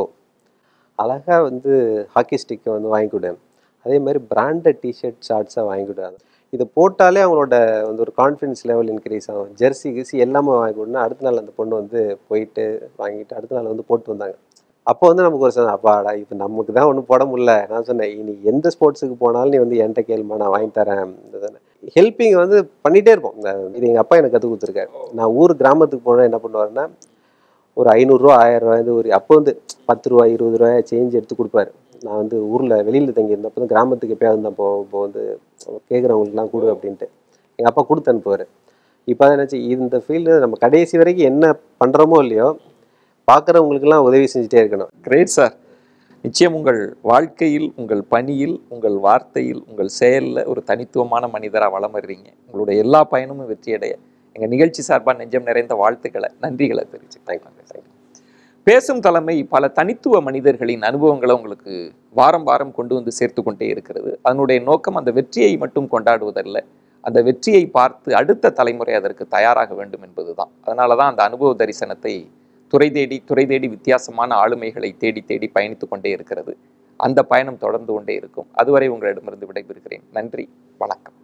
அழகாக வந்து ஹாக்கி ஸ்டிக்கை வந்து வாங்கி கொடு அதே மாதிரி பிராண்டட் டிஷர்ட் ஷார்ட்ஸாக வாங்கி கொடு இதை போட்டாலே அவங்களோட வந்து ஒரு கான்ஃபிடன்ஸ் லெவல் இன்க்ரீஸ் ஆகும் ஜெர்சி கிர்சி எல்லாமே வாங்கி கொடுனா அடுத்த நாள் அந்த பொண்ணு வந்து போயிட்டு வாங்கிட்டு அடுத்த நாள் வந்து போட்டு வந்தாங்க அப்போ வந்து நமக்கு ஒரு சந்தோஷம், அப்பாடா இப்போ நமக்கு தான் ஒன்றும் போட முடியல நான் சொன்னேன் நீ எந்த ஸ்போர்ட்ஸுக்கு போனாலும் நீ வந்து என்கிட்ட கேளுமா நான் வாங்கி தரேன் ஹெல்ப்பிங் வந்து பண்ணிகிட்டே இருப்போம் இந்த- இது எங்கள் அப்பா எனக்கு கற்றுக் கொடுத்துருக்காரு நான் ஊர் கிராமத்துக்கு போனால் என்ன பண்ணுவாருன்னா ஒரு ஐநூறுரூவா ஆயிரம் ரூபாய் வந்து ஒரு அப்போ வந்து பத்து ரூபா இருபது ரூபாய் சேஞ்ச் எடுத்து கொடுப்பாரு நான் வந்து ஊரில் வெளியில் தங்கி இருந்தப்போ தான் கிராமத்துக்கு எப்பயாவது தான் போ இப்போ வந்து கேட்குறவங்களுக்குலாம் கொடு அப்படின்ட்டு எங்கள் அப்பா கொடுத்து அனுப்புவார் இப்போ அதை நினச்சி இந்த ஃபீல்டு நம்ம கடைசி வரைக்கும் என்ன பண்ணுறோமோ இல்லையோ பார்க்குறவங்களுக்கெல்லாம் உதவி செஞ்சுட்டே இருக்கணும் கிரேட் சார் நிச்சயம் உங்கள் வாழ்க்கையில் உங்கள் பணியில் உங்கள் வார்த்தையில் உங்கள் செயலில் ஒரு தனித்துவமான மனிதராக வளம் வர்றீங்க உங்களுடைய எல்லா பயணமும் வெற்றியடைய எங்கள் நிகழ்ச்சி சார்பாக நெஞ்சம் நிறைந்த வாழ்த்துக்களை நன்றிகளை தெரிவிச்சு தேங்க்யூ தேங்க்யூ பேசும் தலைமை பல தனித்துவ மனிதர்களின் அனுபவங்களை உங்களுக்கு வாரம் வாரம் கொண்டு வந்து சேர்த்து கொண்டே இருக்கிறது அதனுடைய நோக்கம் அந்த வெற்றியை மட்டும் கொண்டாடுவதல்ல அந்த வெற்றியை பார்த்து அடுத்த தலைமுறை அதற்கு தயாராக வேண்டும் என்பதுதான் அதனால தான் அந்த அனுபவ தரிசனத்தை துறை தேடி துறை தேடி வித்தியாசமான ஆளுமைகளை தேடி தேடி பயணித்து கொண்டே இருக்கிறது அந்த பயணம் தொடர்ந்து கொண்டே இருக்கும் அதுவரை உங்களிடமிருந்து விடைபெறுகிறேன் நன்றி வணக்கம்